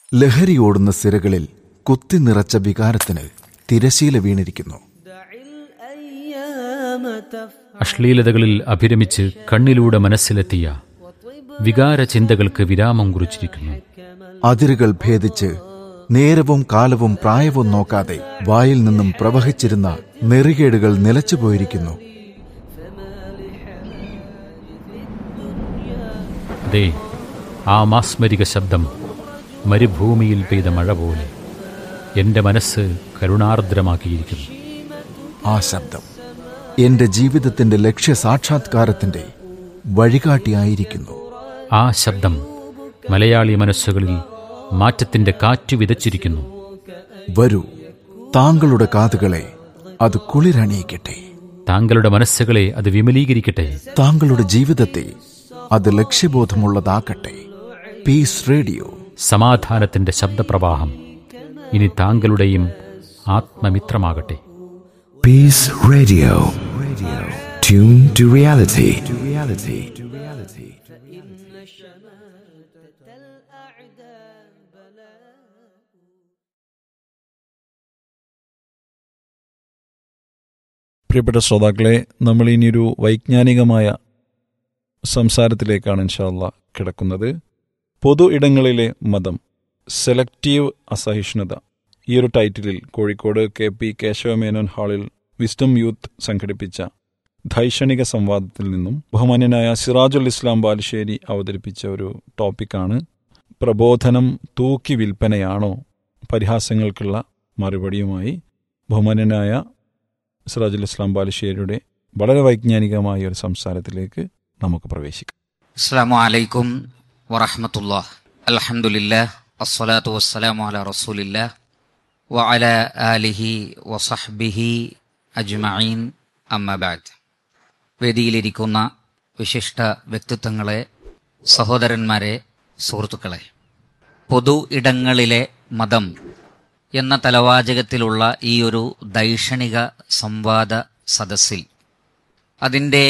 ലഹരിയോടുന്ന സിരകളിൽ കുത്തി നിറച്ച വികാരത്തിന് തിരശീല വീണിരിക്കുന്നു അശ്ലീലതകളിൽ അഭിരമിച്ച് കണ്ണിലൂടെ മനസ്സിലെത്തിയ വികാര ചിന്തകൾക്ക് വിരാമം കുറിച്ചിരിക്കുന്നു അതിരുകൾ ഭേദിച്ച് നേരവും കാലവും പ്രായവും നോക്കാതെ വായിൽ നിന്നും പ്രവഹിച്ചിരുന്ന നെറികേടുകൾ നിലച്ചുപോയിരിക്കുന്നു അതെ ആ മാസ്മരിക ശബ്ദം മരുഭൂമിയിൽ പെയ്ത മഴ പോലെ എൻ്റെ മനസ്സ് കരുണാർദ്രമാക്കിയിരിക്കുന്നു ആ ശബ്ദം എന്റെ ജീവിതത്തിന്റെ ലക്ഷ്യ സാക്ഷാത്കാരത്തിന്റെ വഴികാട്ടിയായിരിക്കുന്നു ആ ശബ്ദം മലയാളി മനസ്സുകളിൽ മാറ്റത്തിൻ്റെ കാറ്റ് വിതച്ചിരിക്കുന്നു വരൂ താങ്കളുടെ കാതുകളെ അത് കുളിരണിയിക്കട്ടെ താങ്കളുടെ മനസ്സുകളെ അത് വിമലീകരിക്കട്ടെ താങ്കളുടെ ജീവിതത്തെ അത് ലക്ഷ്യബോധമുള്ളതാക്കട്ടെ പീസ് റേഡിയോ സമാധാനത്തിൻ്റെ ശബ്ദപ്രവാഹം ഇനി താങ്കളുടെയും ആത്മമിത്രമാകട്ടെ Peace Radio. Radio. Tune to reality. To reality. To reality. പ്രിയപ്പെട്ട ശ്രോതാക്കളെ നമ്മൾ ഇനിയൊരു വൈജ്ഞാനികമായ സംസാരത്തിലേക്കാണ് ഇൻഷാല്ല കിടക്കുന്നത് പൊതു ഇടങ്ങളിലെ മതം സെലക്റ്റീവ് അസഹിഷ്ണുത ഈ ഒരു ടൈറ്റിലിൽ കോഴിക്കോട് കെ പി കേശവമേനോൻ ഹാളിൽ വിസ്ഡം യൂത്ത് സംഘടിപ്പിച്ച ധൈഷണിക സംവാദത്തിൽ നിന്നും ബഹുമാന്യനായ സിറാജുൽ ഇസ്ലാം ബാലുശ്ശേരി അവതരിപ്പിച്ച ഒരു ടോപ്പിക്കാണ് പ്രബോധനം തൂക്കി വിൽപ്പനയാണോ പരിഹാസങ്ങൾക്കുള്ള മറുപടിയുമായി ബഹുമാന്യനായ സിറാജുൽ ഇസ്ലാം ബാലുശ്ശേരിയുടെ വളരെ വൈജ്ഞാനികമായ ഒരു സംസാരത്തിലേക്ക് നമുക്ക് പ്രവേശിക്കാം അസ്സാം വലൈക്കും വറഹമത്തുല്ലാ അലഹമുല്ലാ അസ്സലാത്തു വസ്സലാമു അല റസൂലില്ലാ വഅല ആലിഹി വസഹ്ബിഹി അജ്മഈൻ അമ്മബാദ് വേദിയിലിരിക്കുന്ന വിശിഷ്ട വ്യക്തിത്വങ്ങളെ സഹോദരന്മാരെ സുഹൃത്തുക്കളെ പൊതു ഇടങ്ങളിലെ മതം എന്ന തലവാചകത്തിലുള്ള ഈ ഒരു ദൈക്ഷണിക സംവാദ സദസ്സിൽ അതിൻ്റെ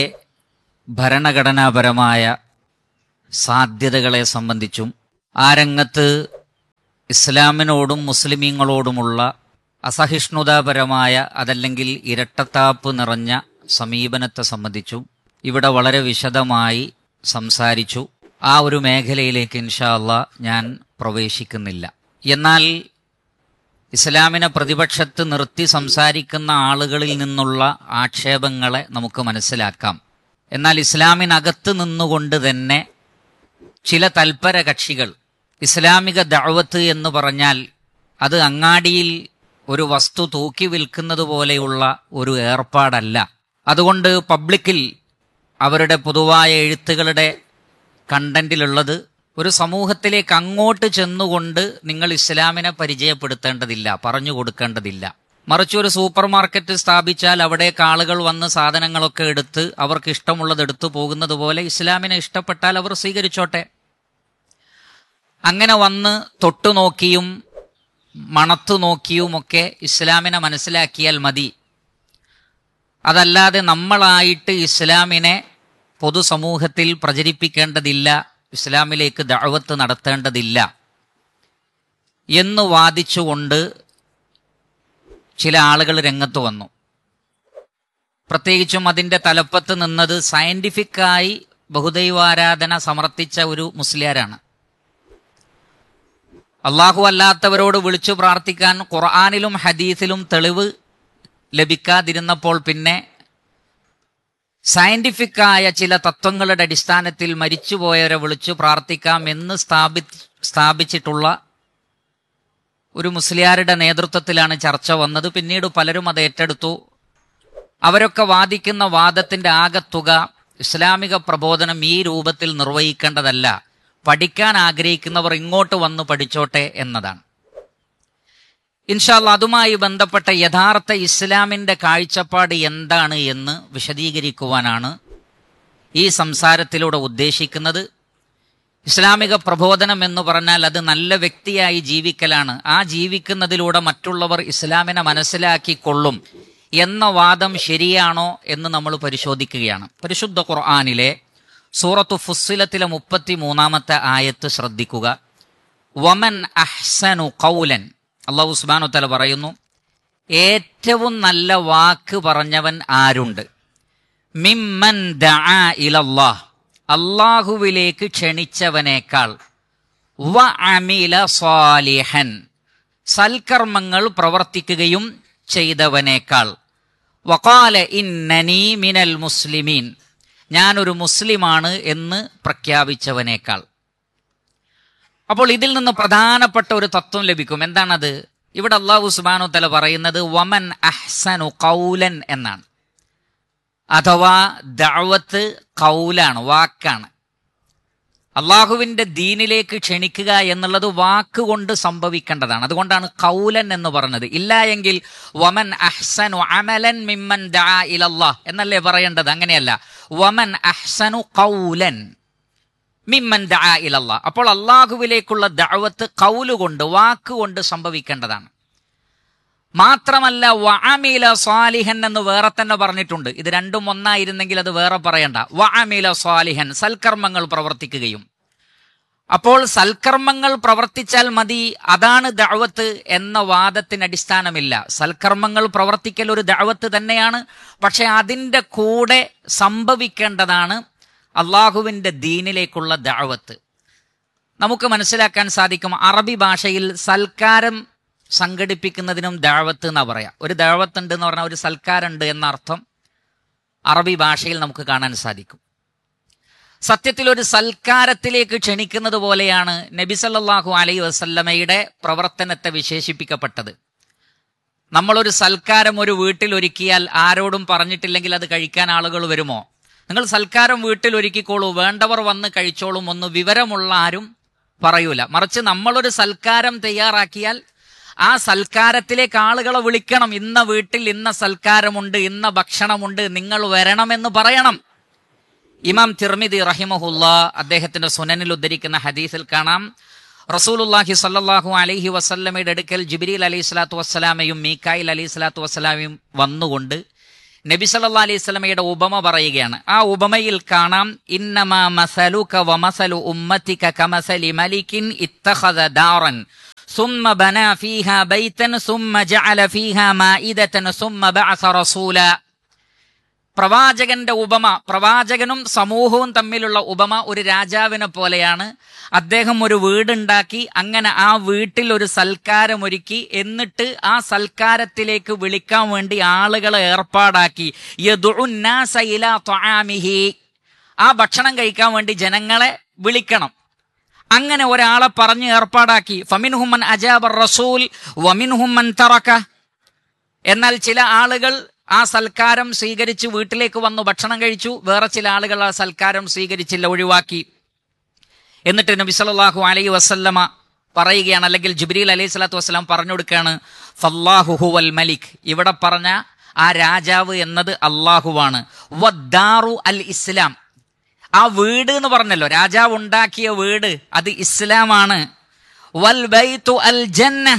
ഭരണഘടനാപരമായ സാധ്യതകളെ സംബന്ധിച്ചും ആ രംഗത്ത് ഇസ്ലാമിനോടും മുസ്ലിമീങ്ങളോടുമുള്ള അസഹിഷ്ണുതാപരമായ അതല്ലെങ്കിൽ ഇരട്ടത്താപ്പ് നിറഞ്ഞ സമീപനത്തെ സംബന്ധിച്ചും ഇവിടെ വളരെ വിശദമായി സംസാരിച്ചു ആ ഒരു മേഖലയിലേക്ക് ഇൻഷാ അള്ളാ ഞാൻ പ്രവേശിക്കുന്നില്ല എന്നാൽ ഇസ്ലാമിനെ പ്രതിപക്ഷത്ത് നിർത്തി സംസാരിക്കുന്ന ആളുകളിൽ നിന്നുള്ള ആക്ഷേപങ്ങളെ നമുക്ക് മനസ്സിലാക്കാം എന്നാൽ ഇസ്ലാമിനകത്ത് നിന്നുകൊണ്ട് തന്നെ ചില തൽപര കക്ഷികൾ ഇസ്ലാമിക ദഅവത്ത് എന്ന് പറഞ്ഞാൽ അത് അങ്ങാടിയിൽ ഒരു വസ്തു തൂക്കി വിൽക്കുന്നത് പോലെയുള്ള ഒരു ഏർപ്പാടല്ല അതുകൊണ്ട് പബ്ലിക്കിൽ അവരുടെ പൊതുവായ എഴുത്തുകളുടെ കണ്ടന്റിലുള്ളത് ഒരു സമൂഹത്തിലേക്ക് അങ്ങോട്ട് ചെന്നുകൊണ്ട് നിങ്ങൾ ഇസ്ലാമിനെ പരിചയപ്പെടുത്തേണ്ടതില്ല പറഞ്ഞു കൊടുക്കേണ്ടതില്ല മറിച്ച് ഒരു സൂപ്പർ മാർക്കറ്റ് സ്ഥാപിച്ചാൽ അവിടേക്ക് ആളുകൾ വന്ന് സാധനങ്ങളൊക്കെ എടുത്ത് അവർക്ക് ഇഷ്ടമുള്ളത് എടുത്തു പോകുന്നത് പോലെ ഇസ്ലാമിനെ ഇഷ്ടപ്പെട്ടാൽ അവർ സ്വീകരിച്ചോട്ടെ അങ്ങനെ വന്ന് തൊട്ടു നോക്കിയും മണത്തു നോക്കിയുമൊക്കെ ഇസ്ലാമിനെ മനസ്സിലാക്കിയാൽ മതി അതല്ലാതെ നമ്മളായിട്ട് ഇസ്ലാമിനെ പൊതുസമൂഹത്തിൽ പ്രചരിപ്പിക്കേണ്ടതില്ല ഇസ്ലാമിലേക്ക് ദഅവത്ത് നടത്തേണ്ടതില്ല എന്ന് വാദിച്ചുകൊണ്ട് ചില ആളുകൾ രംഗത്ത് വന്നു പ്രത്യേകിച്ചും അതിൻ്റെ തലപ്പത്ത് നിന്നത് സയന്റിഫിക്കായി ബഹുദൈവാരാധന സമർത്ഥിച്ച ഒരു മുസ്ലിയാരാണ് അള്ളാഹു അല്ലാത്തവരോട് വിളിച്ചു പ്രാർത്ഥിക്കാൻ ഖുർആാനിലും ഹദീസിലും തെളിവ് ലഭിക്കാതിരുന്നപ്പോൾ പിന്നെ സയന്റിഫിക്കായ ചില തത്വങ്ങളുടെ അടിസ്ഥാനത്തിൽ മരിച്ചുപോയവരെ വിളിച്ചു പ്രാർത്ഥിക്കാം എന്ന് സ്ഥാപി സ്ഥാപിച്ചിട്ടുള്ള ഒരു മുസ്ലിയാരുടെ നേതൃത്വത്തിലാണ് ചർച്ച വന്നത് പിന്നീട് പലരും അത് ഏറ്റെടുത്തു അവരൊക്കെ വാദിക്കുന്ന വാദത്തിന്റെ ആകത്തുക ഇസ്ലാമിക പ്രബോധനം ഈ രൂപത്തിൽ നിർവഹിക്കേണ്ടതല്ല പഠിക്കാൻ ആഗ്രഹിക്കുന്നവർ ഇങ്ങോട്ട് വന്ന് പഠിച്ചോട്ടെ എന്നതാണ് ഇൻഷാല്ല അതുമായി ബന്ധപ്പെട്ട യഥാർത്ഥ ഇസ്ലാമിന്റെ കാഴ്ചപ്പാട് എന്താണ് എന്ന് വിശദീകരിക്കുവാനാണ് ഈ സംസാരത്തിലൂടെ ഉദ്ദേശിക്കുന്നത് ഇസ്ലാമിക പ്രബോധനം എന്ന് പറഞ്ഞാൽ അത് നല്ല വ്യക്തിയായി ജീവിക്കലാണ് ആ ജീവിക്കുന്നതിലൂടെ മറ്റുള്ളവർ ഇസ്ലാമിനെ മനസ്സിലാക്കിക്കൊള്ളും എന്ന വാദം ശരിയാണോ എന്ന് നമ്മൾ പരിശോധിക്കുകയാണ് പരിശുദ്ധ ഖുർആാനിലെ സൂറത്തു ഫുസ്സിലത്തിലെ മുപ്പത്തി മൂന്നാമത്തെ ആയത്ത് ശ്രദ്ധിക്കുക വമൻ അഹ്സനു കൗലൻ അള്ളാഹു സുബാനു തല പറയുന്നു ഏറ്റവും നല്ല വാക്ക് പറഞ്ഞവൻ ആരുണ്ട് മിമ്മൻ ദആ ഇലല്ലാഹ് അള്ളാഹുവിലേക്ക് ക്ഷണിച്ചവനേക്കാൾ വ അമില സ്വാലിഹൻ സൽക്കർമ്മങ്ങൾ പ്രവർത്തിക്കുകയും ചെയ്തവനേക്കാൾ വകാല ഇന്നനി മിനൽ മുസ്ലിമീൻ ഞാനൊരു മുസ്ലിമാണ് എന്ന് പ്രഖ്യാപിച്ചവനേക്കാൾ അപ്പോൾ ഇതിൽ നിന്ന് പ്രധാനപ്പെട്ട ഒരു തത്വം ലഭിക്കും എന്താണത് ഇവിടെ അള്ളാഹു സുബാനു തല പറയുന്നത് വമൻ അഹ്സനു കൗലൻ എന്നാണ് അഥവാ ദഅവത്ത് കൗലാണ് വാക്കാണ് അള്ളാഹുവിന്റെ ദീനിലേക്ക് ക്ഷണിക്കുക എന്നുള്ളത് വാക്കുകൊണ്ട് സംഭവിക്കേണ്ടതാണ് അതുകൊണ്ടാണ് കൗലൻ എന്ന് പറഞ്ഞത് ഇല്ല എങ്കിൽ വമൻ അഹ്സനു അമലൻ മിമ്മൻ ദാ ഇലല്ലാഹ് എന്നല്ലേ പറയേണ്ടത് അങ്ങനെയല്ല വമൻ അഹ്സനു കൗലൻ മിമ്മൻ ദാ ഇലല്ലാഹ് അപ്പോൾ അള്ളാഹുവിലേക്കുള്ള ദഅവത്ത് കൗലുകൊണ്ട് വാക്കുകൊണ്ട് സംഭവിക്കേണ്ടതാണ് മാത്രമല്ല വഅമില സ്വാലിഹൻ എന്ന് വേറെ തന്നെ പറഞ്ഞിട്ടുണ്ട് ഇത് രണ്ടും ഒന്നായിരുന്നെങ്കിൽ അത് വേറെ പറയണ്ട വഅമില സ്വാലിഹൻ സൽക്കർമ്മങ്ങൾ പ്രവർത്തിക്കുകയും അപ്പോൾ സൽക്കർമ്മങ്ങൾ പ്രവർത്തിച്ചാൽ മതി അതാണ് ദഅവത്ത് എന്ന വാദത്തിന് അടിസ്ഥാനമില്ല സൽക്കർമ്മങ്ങൾ പ്രവർത്തിക്കൽ ഒരു ദഅവത്ത് തന്നെയാണ് പക്ഷെ അതിൻ്റെ കൂടെ സംഭവിക്കേണ്ടതാണ് അള്ളാഹുവിൻ്റെ ദീനിലേക്കുള്ള ദഅവത്ത് നമുക്ക് മനസ്സിലാക്കാൻ സാധിക്കും അറബി ഭാഷയിൽ സൽക്കാരം സംഘടിപ്പിക്കുന്നതിനും ദാവത്ത് എന്നാ പറയാം ഒരു ദാവത്ത് ഉണ്ട് എന്ന് പറഞ്ഞാൽ ഒരു സൽക്കാരുണ്ട് എന്ന അർത്ഥം അറബി ഭാഷയിൽ നമുക്ക് കാണാൻ സാധിക്കും സത്യത്തിൽ ഒരു സൽക്കാരത്തിലേക്ക് ക്ഷണിക്കുന്നത് പോലെയാണ് നബി സല്ലല്ലാഹു അലൈഹി വസല്ലമയുടെ പ്രവർത്തനത്തെ വിശേഷിപ്പിക്കപ്പെട്ടത് നമ്മളൊരു സൽക്കാരം ഒരു വീട്ടിൽ ഒരുക്കിയാൽ ആരോടും പറഞ്ഞിട്ടില്ലെങ്കിൽ അത് കഴിക്കാൻ ആളുകൾ വരുമോ നിങ്ങൾ സൽക്കാരം വീട്ടിൽ ഒരുക്കിക്കോളൂ വേണ്ടവർ വന്ന് കഴിച്ചോളും ഒന്ന് വിവരമുള്ള ആരും പറയൂല മറിച്ച് നമ്മളൊരു സൽക്കാരം തയ്യാറാക്കിയാൽ ആ സൽക്കാരത്തിലേക്ക് ആളുകളെ വിളിക്കണം ഇന്ന വീട്ടിൽ ഇന്ന സൽക്കാരമുണ്ട് ഇന്ന ഭക്ഷണമുണ്ട് നിങ്ങൾ വരണമെന്ന് പറയണം ഇമാം തിർമിദി റഹിമഹുല്ല അദ്ദേഹത്തിന്റെ സുനനിൽ ഉദ്ധരിക്കുന്ന ഹദീസിൽ കാണാം റസൂലുല്ലാഹി സല്ലല്ലാഹു അലൈഹി വസല്ലമയുടെ അടുക്കൽ ജിബ്രീൽ അലൈഹി സ്വലാത്തു വസ്സലാമയും മീക്കായിൽ അലൈഹി സ്വലാത്തു വസ്സലാമയും വന്നുകൊണ്ട് നബി സല്ലല്ലാഹു അലൈഹി സ്വലമയുടെ ഉപമ പറയുകയാണ് ആ ഉപമയിൽ കാണാം ഇന്നമാ മസലുക വമസലു ഉമ്മത്തിക കമസലി മലിക്കിൻ ഇത്തഖദ ദാറൻ ثم بنى فيها بيتا ثم جعل فيها مائدة ثم بعث رسولا പ്രവാചകന്റെ ഉപമ പ്രവാചകനും സമൂഹവും തമ്മിലുള്ള ഉപമ ഒരു രാജാവിനെ പോലെയാണ് അദ്ദേഹം ഒരു വീടുണ്ടാക്കി അങ്ങനെ ആ വീട്ടിൽ ഒരു സൽക്കാരം ഒരുക്കി എന്നിട്ട് ആ സൽക്കാരത്തിലേക്ക് വിളിക്കാൻ വേണ്ടി ആളുകളെ ഏർപ്പാടാക്കി യദുഉന്നാസ ഇലാ ത്വആമിഹി. ആ ഭക്ഷണം കഴിക്കാൻ വേണ്ടി ജനങ്ങളെ വിളിക്കണം അങ്ങനെ ഒരാളെ പറഞ്ഞ് ഏർപ്പാടാക്കി ഫമിൻഹുമൻ അജാബർ റസൂൽ വമിൻഹുമൻ തറക്ക എന്നാൽ ചില ആളുകൾ ആ സൽക്കാരം സ്വീകരിച്ച് വീട്ടിലേക്ക് വന്നു ഭക്ഷണം കഴിച്ചു വേറെ ചില ആളുകൾ ആ സൽക്കാരം സ്വീകരിച്ചില്ല ഒഴിവാക്കി എന്നിട്ട് നബി സല്ലല്ലാഹു അലൈഹി വസല്ലമ പറയുകയാണ് അല്ലെങ്കിൽ ജിബ്രീൽ അലൈഹി സ്വലാത്തു വസ്സലാം പറഞ്ഞു കൊടുക്കുകയാണ് ഫല്ലാഹു ഹുവൽ മലിക് ഇവിടെ പറഞ്ഞ ആ രാജാവ് എന്നത് അള്ളാഹുവാണ് വദ്ദാറു അൽ ഇസ്ലാം ആ വീട് എന്ന് പറഞ്ഞല്ലോ രാജാവ് ഉണ്ടാക്കിയ വീട് അത് ഇസ്ലാമാണ് വൽ ബൈത്തു അൽ ജന്ന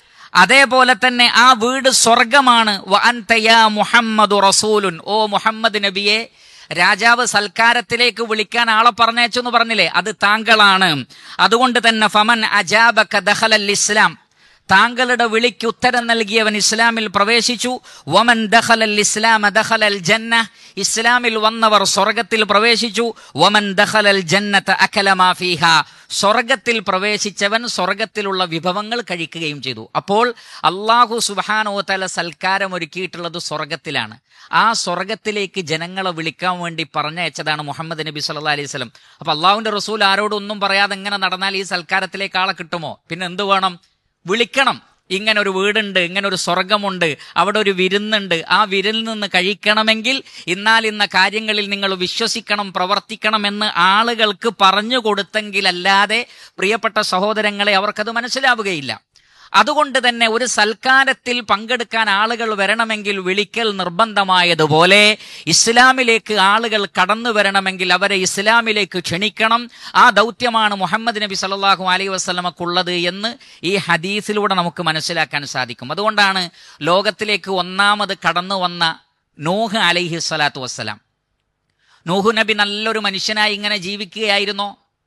അതേപോലെ തന്നെ ആ വീട് സ്വർഗമാണ് വ അൻത യാ മുഹമ്മദു റസൂലുൻ ഓ മുഹമ്മദ് നബിയെ രാജാവ് സൽക്കാരത്തിലേക്ക് വിളിക്കാൻ ആളെ പറഞ്ഞയച്ചു എന്ന് പറഞ്ഞില്ലേ അത് താങ്കളാണ് അതുകൊണ്ട് തന്നെ ഫമൻ അജാബക ദഖലൽ ഇസ്ലാം താങ്കളുടെ വിളിക്ക് ഉത്തരം നൽകിയവൻ ഇസ്ലാമിൽ പ്രവേശിച്ചു വമൻ ദഖലൽ ഇസ്ലാമ ദഖലൽ ജന്ന ഇസ്ലാമിൽ വന്നവർ സ്വർഗത്തിൽ പ്രവേശിച്ചു വമൻ ദഖലൽ ജന്നത അകലമാ ഫീഹ സ്വർഗത്തിൽ പ്രവേശിച്ചവൻ സ്വർഗത്തിലുള്ള വിഭവങ്ങൾ കഴിക്കുകയും ചെയ്തു അപ്പോൾ അള്ളാഹു സുബാനോ തല സൽക്കാരം ഒരുക്കിയിട്ടുള്ളത് സ്വർഗത്തിലാണ് ആ സ്വർഗത്തിലേക്ക് ജനങ്ങളെ വിളിക്കാൻ വേണ്ടി പറഞ്ഞയച്ചതാണ് മുഹമ്മദ് നബി സല്ലാ അലൈഹി സ്വലം അപ്പൊ അള്ളാഹുവിന്റെ റസൂൽ ആരോടും ഒന്നും പറയാതെ എങ്ങനെ നടന്നാൽ ഈ സൽക്കാരത്തിലേക്ക് ആളെ കിട്ടുമോ പിന്നെ എന്ത് വേണം വിളിക്കണം ഇങ്ങനെ ഒരു വീടുണ്ട് ഇങ്ങനെ ഒരു സ്വർഗമുണ്ട് അവിടെ ഒരു വിരുന്നുണ്ട് ആ വിരുന്നിൽ നിന്ന് കഴിക്കണമെങ്കിൽ ഇന്നാൽ ഇന്ന കാര്യങ്ങളിൽ നിങ്ങൾ വിശ്വസിക്കണം പ്രവർത്തിക്കണമെന്ന് ആളുകൾക്ക് പറഞ്ഞു കൊടുത്തെങ്കിലല്ലാതെ പ്രിയപ്പെട്ട സഹോദരങ്ങളെ അവർക്കത് മനസ്സിലാവുകയില്ല അതുകൊണ്ട് തന്നെ ഒരു സൽക്കാരത്തിൽ പങ്കെടുക്കാൻ ആളുകൾ വരണമെങ്കിൽ വിളിക്കൽ നിർബന്ധമായതുപോലെ ഇസ്ലാമിലേക്ക് ആളുകൾ കടന്നു വരണമെങ്കിൽ അവരെ ഇസ്ലാമിലേക്ക് ക്ഷണിക്കണം ആ ദൗത്യമാണ് മുഹമ്മദ് നബി സല്ലല്ലാഹു അലൈഹി വസ്ലമക്കുള്ളത് എന്ന് ഈ ഹദീസിലൂടെ നമുക്ക് മനസ്സിലാക്കാൻ സാധിക്കും അതുകൊണ്ടാണ് ലോകത്തിലേക്ക് ഒന്നാമത് കടന്നു വന്ന നൂഹ് അലൈഹി സ്വലാത്തു വസ്സലാം നൂഹു നബി നല്ലൊരു മനുഷ്യനായി ഇങ്ങനെ ജീവിക്കുകയായിരുന്നോ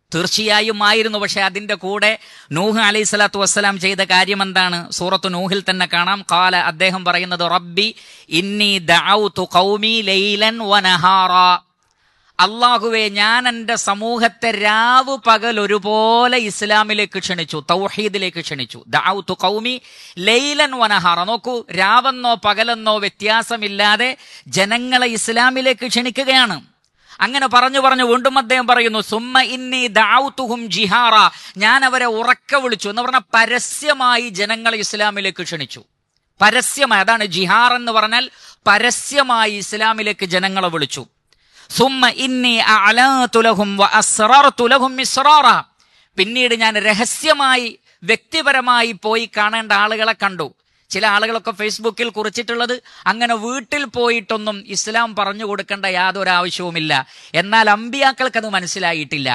തീർച്ചയായും ആയിരുന്നു പക്ഷെ അതിന്റെ കൂടെ നൂഹ് അലൈഹി സ്വലാത്തു വസ്സലാം ചെയ്ത കാര്യം എന്താണ് സൂറത്ത് നൂഹിൽ തന്നെ കാണാം കാല അദ്ദേഹം പറയുന്നത് റബ്ബി ഇന്നി ദഅൗതു ഖൗമി ലൈലൻ വനഹാറ അള്ളാഹുവെ ഞാൻ എൻ്റെ സമൂഹത്തെ രാവ് പകൽ ഒരുപോലെ ഇസ്ലാമിലേക്ക് ക്ഷണിച്ചു തൗഹീദിലേക്ക് ക്ഷണിച്ചു ദഅൗതു ഖൗമി ലൈലൻ വനഹാറ നോക്കൂ രാവെന്നോ പകലെന്നോ വ്യത്യാസമില്ലാതെ ജനങ്ങളെ ഇസ്ലാമിലേക്ക് ക്ഷണിക്കുകയാണ് അങ്ങനെ പറഞ്ഞു പറഞ്ഞു വീണ്ടും അദ്ദേഹം പറയുന്നു സുമ്മ ഇന്നി ദാവുത്തുഹും ജിഹാറ ഞാൻ അവരെ ഉറക്ക വിളിച്ചു എന്ന് പറഞ്ഞാൽ പരസ്യമായി ജനങ്ങളെ ഇസ്ലാമിലേക്ക് ക്ഷണിച്ചു പരസ്യമായി അതാണ് ജിഹാർ എന്ന് പറഞ്ഞാൽ പരസ്യമായി ഇസ്ലാമിലേക്ക് ജനങ്ങളെ വിളിച്ചു സുമ്മ ഇന്നി അഅലാതുലഹും വ അസ്റർതുലഹും ഇസ്റാറ പിന്നീട് ഞാൻ രഹസ്യമായി വ്യക്തിപരമായി പോയി കാണേണ്ട ആളുകളെ കണ്ടു ചില ആളുകളൊക്കെ ഫേസ്ബുക്കിൽ കുറിച്ചിട്ടുള്ളത് അങ്ങനെ വീട്ടിൽ പോയിട്ടൊന്നും ഇസ്ലാം പറഞ്ഞു കൊടുക്കേണ്ട യാതൊരു ആവശ്യവുമില്ല എന്നാൽ അമ്പിയാക്കൾക്ക് അത് മനസ്സിലായിട്ടില്ല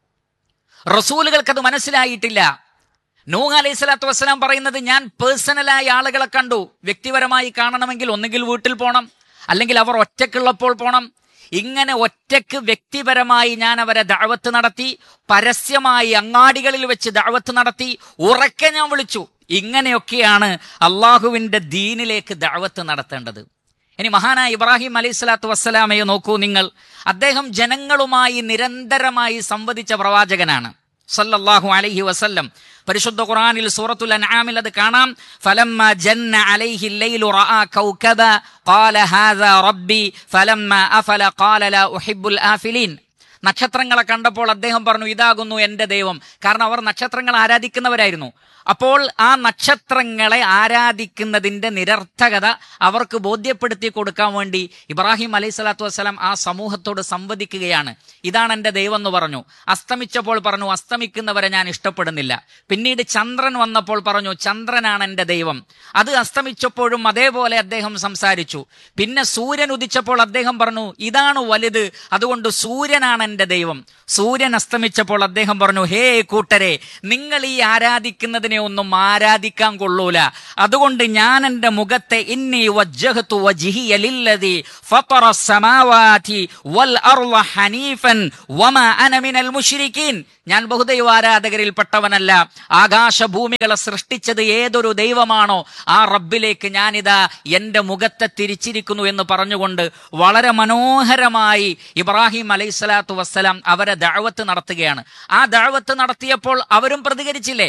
റസൂലുകൾക്ക് അത് മനസ്സിലായിട്ടില്ല നൂഹ് അലൈഹി സ്വലാത്തു വസ്സലാം പറയുന്നത് ഞാൻ പേഴ്സണലായി ആളുകളെ കണ്ടു വ്യക്തിപരമായി കാണണമെങ്കിൽ ഒന്നുകിൽ വീട്ടിൽ പോകണം അല്ലെങ്കിൽ അവർ ഒറ്റക്കുള്ളപ്പോൾ പോകണം ഇങ്ങനെ ഒറ്റക്ക് വ്യക്തിപരമായി ഞാൻ അവരെ ദഅവത്ത് നടത്തി പരസ്യമായി അങ്ങാടികളിൽ വെച്ച് ദഅവത്ത് നടത്തി ഉറക്കെ ഞാൻ വിളിച്ചു ഇങ്ങനെയൊക്കെയാണ് അള്ളാഹുവിന്റെ ദീനിലേക്ക് ദഅവത്ത് നടത്തേണ്ടത് ഇനി മഹാനായ ഇബ്രാഹിം അലൈഹി സ്വലാത്തു വസ്സലാമയെ നോക്കൂ നിങ്ങൾ അദ്ദേഹം ജനങ്ങളുമായി നിരന്തരമായി സംവദിച്ച പ്രവാചകനാണ് സല്ലല്ലാഹു അലൈഹി വസല്ലം പരിശുദ്ധ ഖുർആനിൽ സൂറത്തുൽ അൻആമിൽ അത് കാണാം ഫലമ്മ ജന്ന അലൈഹി ലൈലു റആ കൗകബ ഖാല ഹാദാ റബ്ബി ഫലമ്മ അഫല ഖാല ലാ ഉഹിബ്ബുൽ ആഫിലീൻ നക്ഷത്രങ്ങളെ കണ്ടപ്പോൾ അദ്ദേഹം പറഞ്ഞു ഇതാകുന്നു എൻ്റെ ദൈവം കാരണം അവർ നക്ഷത്രങ്ങൾ ആരാധിക്കുന്നവരായിരുന്നു അപ്പോൾ ആ നക്ഷത്രങ്ങളെ ആരാധിക്കുന്നതിന്റെ നിരർത്ഥകത അവർക്ക് ബോധ്യപ്പെടുത്തി കൊടുക്കാൻ വേണ്ടി ഇബ്രാഹിം അലൈഹി സ്വലാത്തു വസ്സലാം ആ സമൂഹത്തോട് സംവദിക്കുകയാണ് ഇതാണ് എൻ്റെ ദൈവം എന്ന് പറഞ്ഞു അസ്തമിച്ചപ്പോൾ പറഞ്ഞു അസ്തമിക്കുന്നവരെ ഞാൻ ഇഷ്ടപ്പെടുന്നില്ല പിന്നീട് ചന്ദ്രൻ വന്നപ്പോൾ പറഞ്ഞു ചന്ദ്രനാണ് എൻ്റെ ദൈവം അത് അസ്തമിച്ചപ്പോഴും അതേപോലെ അദ്ദേഹം സംസാരിച്ചു പിന്നെ സൂര്യൻ ഉദിച്ചപ്പോൾ അദ്ദേഹം പറഞ്ഞു ഇതാണ് വലുത് അതുകൊണ്ട് സൂര്യനാണ് എൻ്റെ ദൈവം സൂര്യൻ അസ്തമിച്ചപ്പോൾ അദ്ദേഹം പറഞ്ഞു ഹേ കൂട്ടരെ നിങ്ങൾ ഈ ആരാധിക്കുന്നതിനെ ഒന്നും ആരാധിക്കാൻ കൊള്ളൂല അതുകൊണ്ട് ഞാൻ എൻ്റെ മുഖത്തെ ഇന്നി വജ്ജഹത്തു വജ്ഹിയ ലില്ലദി ഫത്തറ സമാവാതി വൽ അർള ഹനീഫൻ വമ അന മിനൽ മുശ്രിക്കീൻ ഞാൻ ബഹുദൈവ ആരാധകരിൽപ്പെട്ടവനല്ല ആകാശഭൂമികളെ സൃഷ്ടിച്ചത് ഏതൊരു ദൈവമാണോ ആ റബ്ബിലേക്ക് ഞാനിതാ എൻ്റെ മുഖത്തെ തിരിച്ചിരിക്കുന്നു എന്ന് പറഞ്ഞുകൊണ്ട് വളരെ മനോഹരമായി ഇബ്രാഹിം അലൈഹി സ്വലാത്തു വസ്സലാം അവരെ ദഅവത്ത് നടത്തുകയാണ് ആ ദഅവത്ത് നടത്തിയപ്പോൾ അവരും പ്രതികരിച്ചില്ലേ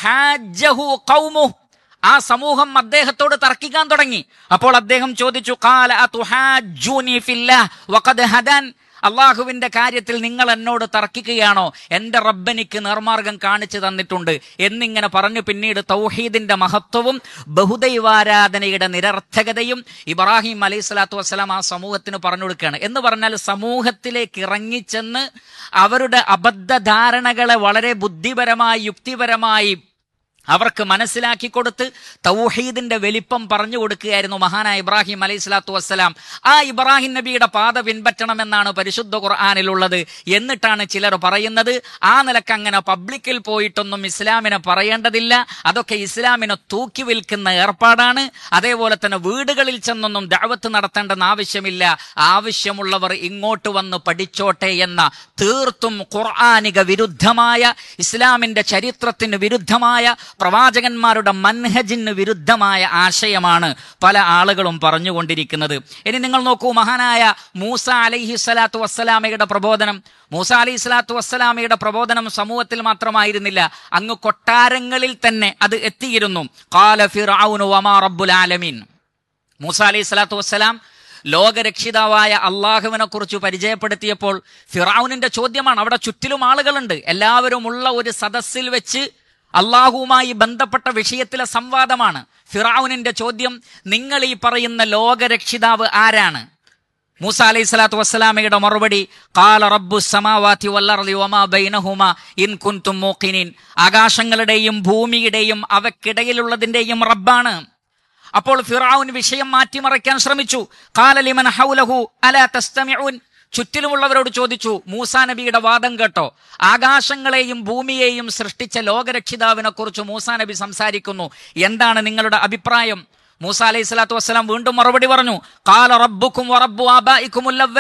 വഹാജഹു ഖൗമു ആ സമൂഹം അദ്ദേഹത്തോട് തർക്കിക്കാൻ തുടങ്ങി അപ്പോൾ അദ്ദേഹം ചോദിച്ചു കാല അതുഹാജൂനി ഫില്ലാഹ് വഖദ് ഹദാൻ അള്ളാഹുവിന്റെ കാര്യത്തിൽ നിങ്ങൾ എന്നോട് തർക്കിക്കുകയാണോ എന്റെ റബ്ബനിക്ക് നേർമാർഗം കാണിച്ചു തന്നിട്ടുണ്ട് എന്നിങ്ങനെ പറഞ്ഞു പിന്നീട് തൗഹീദിന്റെ മഹത്വവും ബഹുദൈവാരാധനയുടെ നിരർത്ഥകതയും ഇബ്രാഹിം അലൈഹി സ്വലാത്തു വസ്സലാം ആ സമൂഹത്തിന് പറഞ്ഞു കൊടുക്കുകയാണ് എന്ന് പറഞ്ഞാൽ സമൂഹത്തിലേക്ക് ഇറങ്ങിച്ചെന്ന് അവരുടെ അബദ്ധധാരണകളെ വളരെ ബുദ്ധിപരമായി യുക്തിപരമായി അവർക്ക് മനസ്സിലാക്കി കൊടുത്ത് തൗഹീദിന്റെ വലിപ്പം പറഞ്ഞു കൊടുക്കുകയായിരുന്നു മഹാനായ ഇബ്രാഹിം അലൈഹി സ്വലാത്തു വസ്സലാം ആ ഇബ്രാഹിം നബിയുടെ പാത പിൻപറ്റണമെന്നാണ് പരിശുദ്ധ ഖുർആാനിലുള്ളത് എന്നിട്ടാണ് ചിലർ പറയുന്നത് ആ നിലക്ക് അങ്ങനെ പബ്ലിക്കിൽ പോയിട്ടൊന്നും ഇസ്ലാമിനെ പറയേണ്ടതില്ല അതൊക്കെ ഇസ്ലാമിനെ തൂക്കി വിൽക്കുന്ന ഏർപ്പാടാണ് അതേപോലെ തന്നെ വീടുകളിൽ ചെന്നൊന്നും ദഅവത്ത് നടത്തേണ്ടെന്ന് ആവശ്യമില്ല ആവശ്യമുള്ളവർ ഇങ്ങോട്ട് വന്ന് പഠിച്ചോട്ടെ എന്ന തീർത്തും ഖുർആാനിക വിരുദ്ധമായ ഇസ്ലാമിന്റെ ചരിത്രത്തിന് വിരുദ്ധമായ പ്രവാചകന്മാരുടെ മൻഹജിന് വിരുദ്ധമായ ആശയമാണ് പല ആളുകളും പറഞ്ഞുകൊണ്ടിരിക്കുന്നത് ഇനി നിങ്ങൾ നോക്കൂ മഹാനായ മൂസ അലൈഹി സ്വലാത്തു വസ്സലാമയുടെ പ്രബോധനം മൂസ അലൈഹി സ്വലാത്തു വസ്സലാമയുടെ പ്രബോധനം സമൂഹത്തിൽ മാത്രമായിരുന്നില്ല അങ്ങ് കൊട്ടാരങ്ങളിൽ തന്നെ അത് എത്തിയിരുന്നു കാല ഫിറഔനു വമാ റബ്ബുൽ ആലമീൻ മൂസ അലൈഹി സ്വലാത്തു വസ്സലാം ലോകരക്ഷിതാവായ അള്ളാഹുവിനെ കുറിച്ച് പരിചയപ്പെടുത്തിയപ്പോൾ ഫിറൌനിന്റെ ചോദ്യമാണ് അവിടെ ചുറ്റിലും ആളുകളുണ്ട് എല്ലാവരും ഉള്ള ഒരു സദസ്സിൽ വെച്ച് അള്ളാഹുവുമായി ബന്ധപ്പെട്ട വിഷയത്തിലെ സംവാദമാണ് ഫിറൌനിന്റെ ചോദ്യം നിങ്ങൾ ഈ പറയുന്ന ലോകരക്ഷിതാവ് ആരാണ് മൂസ അലൈഹി സ്വലാത്തു വസ്സലാമയുടെ മറുപടി കാല റബ്ബു സമാവാതി വല്ലർലി വമാ ബൈനഹുമ ഇൻ കുൻതും മൂഖിനീൻ ആകാശങ്ങളുടെയും ഭൂമിയുടെയും അവക്കിടയിലുള്ളതിന്റെയും റബ്ബാണ് അപ്പോൾ ഫിറൌൻ വിഷയം മാറ്റിമറയ്ക്കാൻ ശ്രമിച്ചു കാലലിമൻ ഹൗലഹു അല തസ്തമിഊൻ ചുറ്റിലുമുള്ളവരോട് ചോദിച്ചു മൂസാ നബിയുടെ വാദം കേട്ടോ ആകാശങ്ങളെയും ഭൂമിയെയും സൃഷ്ടിച്ച ലോകരക്ഷിതാവിനെ കുറിച്ച് മൂസാ നബി സംസാരിക്കുന്നു എന്താണ് നിങ്ങളുടെ അഭിപ്രായം മൂസ അലൈഹി സ്വലാത്തു വസ്സലാം വീണ്ടും മറുപടി പറഞ്ഞു കാല റബ്ബുക്കും വറബ്ബു ആബായിക്കും ഉല്ലവ്വലീൻ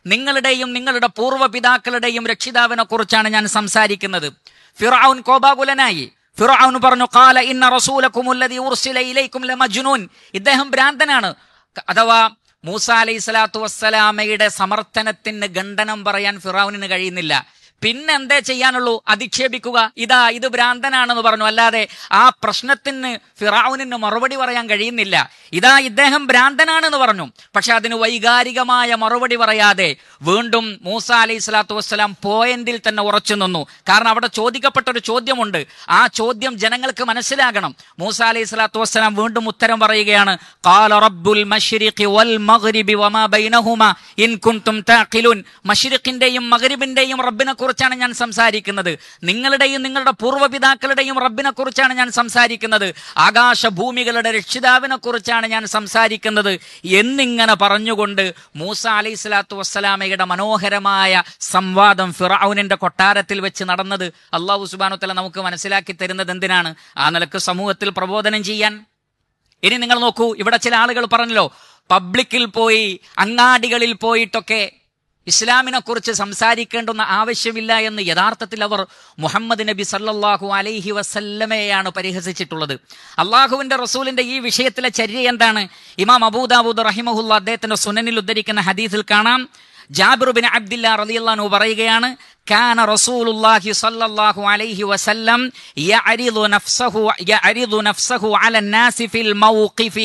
നിങ്ങളുടെയും നിങ്ങളുടെ പൂർവ്വപിതാക്കളുടെയും രക്ഷിതാവിനെ കുറിച്ചാണ് ഞാൻ സംസാരിക്കുന്നത് ഫിറൌൻ കോപാകുലനായി ഫിറൌൻ പറഞ്ഞു കാല ഇന്ന റസൂലക്കുമുല്ലതി ഉർസില ഇലൈക്കും ലമജ്നൂൻ ഇദ്ദേഹം ഭ്രാന്തനാണ് അഥവാ മൂസ അലൈഹി സ്വലാത്തു വസ്സലാമയുടെ സമർത്ഥനത്തിന് ഖണ്ഡനം പറയാൻ ഫിറൌനിന് കഴിയുന്നില്ല പിന്നെ എന്തേ ചെയ്യാനുള്ളൂ അധിക്ഷേപിക്കുക ഇതാ ഇത് ഭ്രാന്തനാണെന്ന് പറഞ്ഞു അല്ലാതെ ആ പ്രശ്നത്തിന് ഫിറാവുനിന് മറുപടി പറയാൻ കഴിയുന്നില്ല ഇതാ ഇദ്ദേഹം ഭ്രാന്തനാണെന്ന് പറഞ്ഞു പക്ഷെ അതിന് വൈകാരികമായ മറുപടി പറയാതെ വീണ്ടും മൂസ അലൈഹി സ്വലാത്തു വസ്സലാം പോയിന്റിൽ തന്നെ ഉറച്ചു നിന്നു കാരണം അവിടെ ചോദിക്കപ്പെട്ട ഒരു ചോദ്യമുണ്ട് ആ ചോദ്യം ജനങ്ങൾക്ക് മനസ്സിലാകണം മൂസ അലൈഹി സ്വലാത്തു വസ്സലാം വീണ്ടും ഉത്തരം പറയുകയാണ് "ഖാല റബ്ബുൽ മശ്രിഖി വൽ മഗ്രിബി വമാ ബൈനഹുമ ഇൻ കുൻതും താഖിലൂൻ മശ്രിഖിന്റെയും മഗ്രിബിന്റെയും റബ്ബിനെ കുറിച്ചാണ് ഞാൻ സംസാരിക്കുന്നത് നിങ്ങളുടെയും നിങ്ങളുടെ പൂർവ്വപിതാക്കളുടെയും റബ്ബിനെ കുറിച്ചാണ് ഞാൻ സംസാരിക്കുന്നത് ആകാശഭൂമികളുടെ രക്ഷിതാവിനെ കുറിച്ചാണ് ഞാൻ സംസാരിക്കുന്നത് എന്നിങ്ങനെ പറഞ്ഞുകൊണ്ട് മൂസ അലൈഹി സ്വലാത്തു വസ്സലാമയുടെ മനോഹരമായ സംവാദം ഫിറൌനിന്റെ കൊട്ടാരത്തിൽ വെച്ച് നടന്നത് അള്ളാഹു സുബാനുത്തല നമുക്ക് മനസ്സിലാക്കി തരുന്നത് എന്തിനാണ് ആ നിലക്ക് സമൂഹത്തിൽ പ്രബോധനം ചെയ്യാൻ ഇനി നിങ്ങൾ നോക്കൂ ഇവിടെ ചില ആളുകൾ പറഞ്ഞല്ലോ പബ്ലിക്കിൽ പോയി അങ്ങാടികളിൽ പോയിട്ടൊക്കെ ഇസ്ലാമിനെ കുറിച്ച് സംസാരിക്കേണ്ടുന്ന ആവശ്യമില്ല എന്ന് യഥാർത്ഥത്തിൽ അവർ മുഹമ്മദ് നബി സല്ലല്ലാഹു അലൈഹി വസല്ലമയെയാണ് പരിഹസിച്ചിട്ടുള്ളത് അള്ളാഹുവിന്റെ റസൂലിന്റെ ഈ വിഷയത്തിലെ ചര്യ എന്താണ് ഇമാം അബൂദാബൂദ് റഹിമഹുല്ല അദ്ദേഹത്തിന്റെ സുനനിൽ ഉദ്ധരിക്കുന്ന ഹദീസിൽ കാണാം ജാബിർ ബിൻ അബ്ദില്ല റളിയല്ലാഹു പറയുകയാണ് കാന റസൂലുള്ളാഹി സ്വല്ലല്ലാഹു അലൈഹി വസല്ലം യഅരിദു നഫ്സഹു യഅരിദു നഫ്സഹു അല നാസി ഫിൽ മൗഖിഫി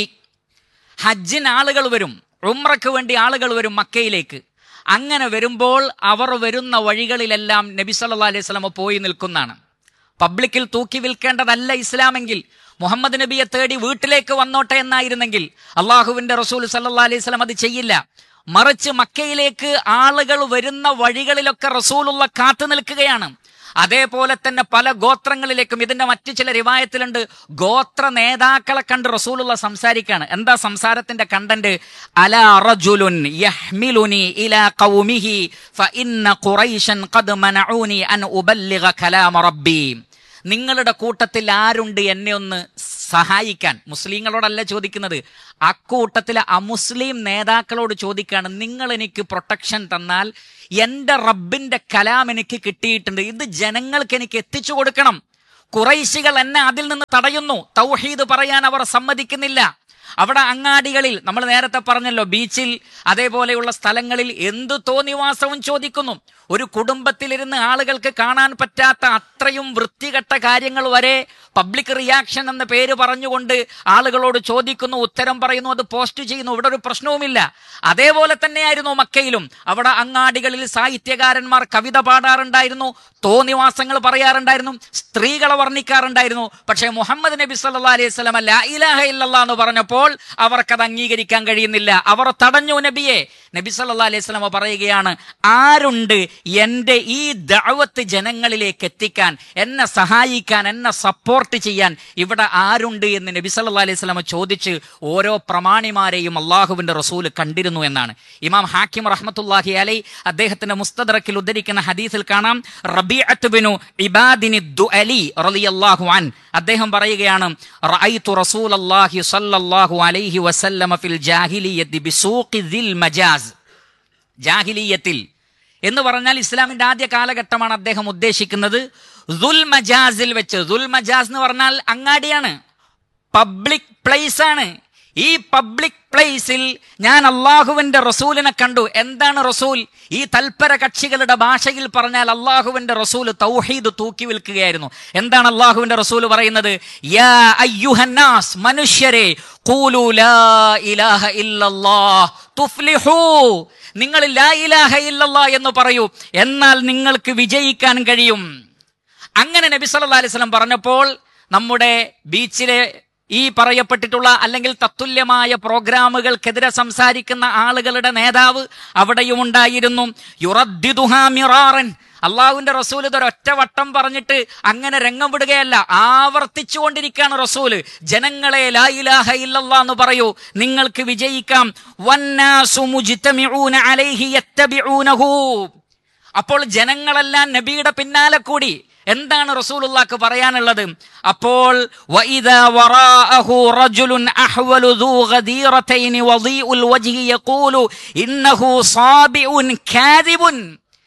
ഹജ്ജിന് ആളുകൾ വരും ഉംറയ്ക്ക് വേണ്ടി ആളുകൾ വരും മക്കയിലേക്ക് അങ്ങനെ വരുമ്പോൾ അവർ വരുന്ന വഴികളിലെല്ലാം നബി സല്ലല്ലാഹു അലൈഹി വസല്ലം പോയി നിൽക്കുന്നതാണ് പബ്ലിക്കിൽ തൂക്കി വിൽക്കേണ്ടതല്ല ഇസ്ലാമെങ്കിൽ മുഹമ്മദ് നബിയെ തേടി വീട്ടിലേക്ക് വന്നോട്ടെ എന്നായിരുന്നെങ്കിൽ അള്ളാഹുവിന്റെ റസൂൽ സല്ലല്ലാഹു അലൈഹി വസല്ലം അത് ചെയ്യില്ല മറിച്ച് മക്കയിലേക്ക് ആളുകൾ വരുന്ന വഴികളിലൊക്കെ റസൂലുള്ള കാത്തു നിൽക്കുകയാണ് അതേപോലെ തന്നെ പല ഗോത്രങ്ങളിലേക്കും ഇതിന്റെ മറ്റു ചില റിവായത്തിലുണ്ട് ഗോത്ര നേതാക്കളെ കണ്ട് റസൂലുള്ള സംസാരിക്കാണ് എന്താ സംസാരത്തിന്റെ കണ്ടന്റ് അല റജുലുൻ യഹ്മിലുനി ഇലാ ഖൗമിഹി ഫഇന്ന ഖുറൈശൻ ഖദ് മനഊനി അൻ ഉബല്ലിഗ കലാമ റബ്ബി നിങ്ങളുടെ കൂട്ടത്തിൽ ആരുണ്ട് എന്നെ ഒന്ന് സഹായിക്കാൻ മുസ്ലിങ്ങളോടല്ല ചോദിക്കുന്നത് അക്കൂട്ടത്തിലെ അമുസ്ലിം നേതാക്കളോട് ചോദിക്കാണ് നിങ്ങൾ എനിക്ക് പ്രൊട്ടക്ഷൻ തന്നാൽ എന്റെ റബ്ബിന്റെ കലാം എനിക്ക് കിട്ടിയിട്ടുണ്ട് ഇത് ജനങ്ങൾക്ക് എനിക്ക് എത്തിച്ചു കൊടുക്കണം കുറൈശികൾ എന്നെ അതിൽ നിന്ന് തടയുന്നു തൗഹീദ് പറയാൻ അവർ സമ്മതിക്കുന്നില്ല അവിടെ അങ്ങാടികളിൽ നമ്മൾ നേരത്തെ പറഞ്ഞല്ലോ ബീച്ചിൽ അതേപോലെയുള്ള സ്ഥലങ്ങളിൽ എന്തു തോന്നിവാസവും ചോദിക്കുന്നു ഒരു കുടുംബത്തിലിരുന്ന് ആളുകൾക്ക് കാണാൻ പറ്റാത്ത അത്രയും വൃത്തികെട്ട കാര്യങ്ങൾ വരെ പബ്ലിക് റിയാക്ഷൻ എന്ന പേര് പറഞ്ഞുകൊണ്ട് ആളുകളോട് ചോദിക്കുന്നു ഉത്തരം പറയുന്നു അത് പോസ്റ്റ് ചെയ്യുന്നു ഇവിടെ ഒരു പ്രശ്നവുമില്ല അതേപോലെ തന്നെയായിരുന്നു മക്കയിലും അവിടെ അങ്ങാടികളിൽ സാഹിത്യകാരന്മാർ കവിത പാടാറുണ്ടായിരുന്നു തോന്നിവാസങ്ങൾ പറയാറുണ്ടായിരുന്നു സ്ത്രീകളെ വർണ്ണിക്കാറുണ്ടായിരുന്നു പക്ഷേ മുഹമ്മദ് നബി സല്ലാ അലൈഹി സ്വലം ലാ ഇലാഹ ഇല്ലല്ലാ എന്ന് പറഞ്ഞപ്പോൾ അവർക്കത് അംഗീകരിക്കാൻ കഴിയുന്നില്ല അവർ തടഞ്ഞു നബിയെ നബി സല്ലാ അലൈഹി സ്വലമ പറയുകയാണ് ആരുണ്ട് എൻ്റെ ഈ ദഅവത്ത് ജനങ്ങളിലേക്ക് എത്തിക്കാൻ എന്നെ സഹായിക്കാൻ എന്നെ സപ്പോർട്ട് ചെയ്യാൻ ഇവിടെ ആരുണ്ട് എന്ന് നബി സല്ലാ അലൈഹി സ്വലമ ചോദിച്ച് ഓരോ പ്രമാണിമാരെയും അള്ളാഹുവിന്റെ റസൂൽ കണ്ടിരുന്നു എന്നാണ് ഇമാം ഹാക്കിം റഹ്മത്തുല്ലാഹി അലൈ അദ്ദേഹത്തിന്റെ മുസ്തദറക്കിൽ ഉദ്ധരിക്കുന്ന ഹദീസിൽ കാണാം റബീഅത്ത് ബിനു ഇബാദിനി ദുഅലി റളിയല്ലാഹു അൻ അദ്ദേഹം പറയുകയാണ് റഅയ്തു റസൂലല്ലാഹി സ്വല്ലല്ലാഹു അലൈഹി വസല്ലമ ഫിൽ ജാഹിലിയത്തി ബിസൂഖി ദിൽ മജാസ് ജാഹിലിയത്തിൽ എന്ന് പറഞ്ഞാൽ ഇസ്ലാമിന്റെ ആദ്യ കാലഘട്ടമാണ് അദ്ദേഹം ഉദ്ദേശിക്കുന്നത് ദുൽ മജാസിൽ വെച്ച് ദുൽ മജാസ് എന്ന് പറഞ്ഞാൽ അങ്ങാടിയാണ് പബ്ലിക് പ്ലേസ് ആണ് ഈ പബ്ലിക് പ്ലേസിൽ ഞാൻ അള്ളാഹുവിന്റെ റസൂലിനെ കണ്ടു എന്താണ് റസൂൽ ഈ തൽപര കക്ഷികളുടെ ഭാഷയിൽ പറഞ്ഞാൽ അള്ളാഹുവിന്റെ റസൂൽ തൗഹീദ് തൂക്കി വിൽക്കുകയായിരുന്നു എന്താണ് അള്ളാഹുവിന്റെ റസൂൽ പറയുന്നത് യാ അയ്യുഹന്നാസ് മനുഷ്യരെ ഖൂലു ലാ ഇലാഹ ഇല്ലല്ലാഹ് തുഫ്ലിഹൂ നിങ്ങൾ ലാ ഇലാഹ ഇല്ലല്ലാ എന്ന് പറയൂ എന്നാൽ നിങ്ങൾക്ക് വിജയിക്കാൻ കഴിയും അങ്ങനെ നബി സല്ലല്ലാഹു അലൈഹി വസല്ലം പറഞ്ഞപ്പോൾ നമ്മുടെ ബീച്ചിലെ ഈ പറയപ്പെട്ടിട്ടുള്ള അല്ലെങ്കിൽ തത്തുല്യമായ പ്രോഗ്രാമുകൾക്കെതിരെ സംസാരിക്കുന്ന ആളുകളുടെ നേതാവ് അവിടെയും ഉണ്ടായിരുന്നു യുറദ്ദിദുഹാ മിറാറൻ അള്ളാഹുവിന്റെ റസൂൽ ഇതൊരു ഒറ്റ വട്ടം പറഞ്ഞിട്ട് അങ്ങനെ രംഗം വിടുകയല്ല ആവർത്തിച്ചു കൊണ്ടിരിക്കുകയാണ് റസൂല് ജനങ്ങളെ ലാ ഇലാഹ ഇല്ലല്ലാ എന്ന് പറയൂ നിങ്ങൾക്ക് വിജയിക്കാം വന്നാസു മുജ്തമിഊന അലൈഹി യത്തബിഊനഹു അപ്പോൾ ജനങ്ങളെല്ലാം നബിയുടെ പിന്നാലെ കൂടി എന്താണ് റസൂലുള്ളാക്ക് പറയാനുള്ളത് അപ്പോൾ വഇദാ വറാഅഹു റജുലുൻ അഹ്വലു ദൂ ഗദീറതൈനി വദീഉൽ വജ്ഹി യഖൂലു ഇന്നഹു സാബിഉൻ കാദിബുൻ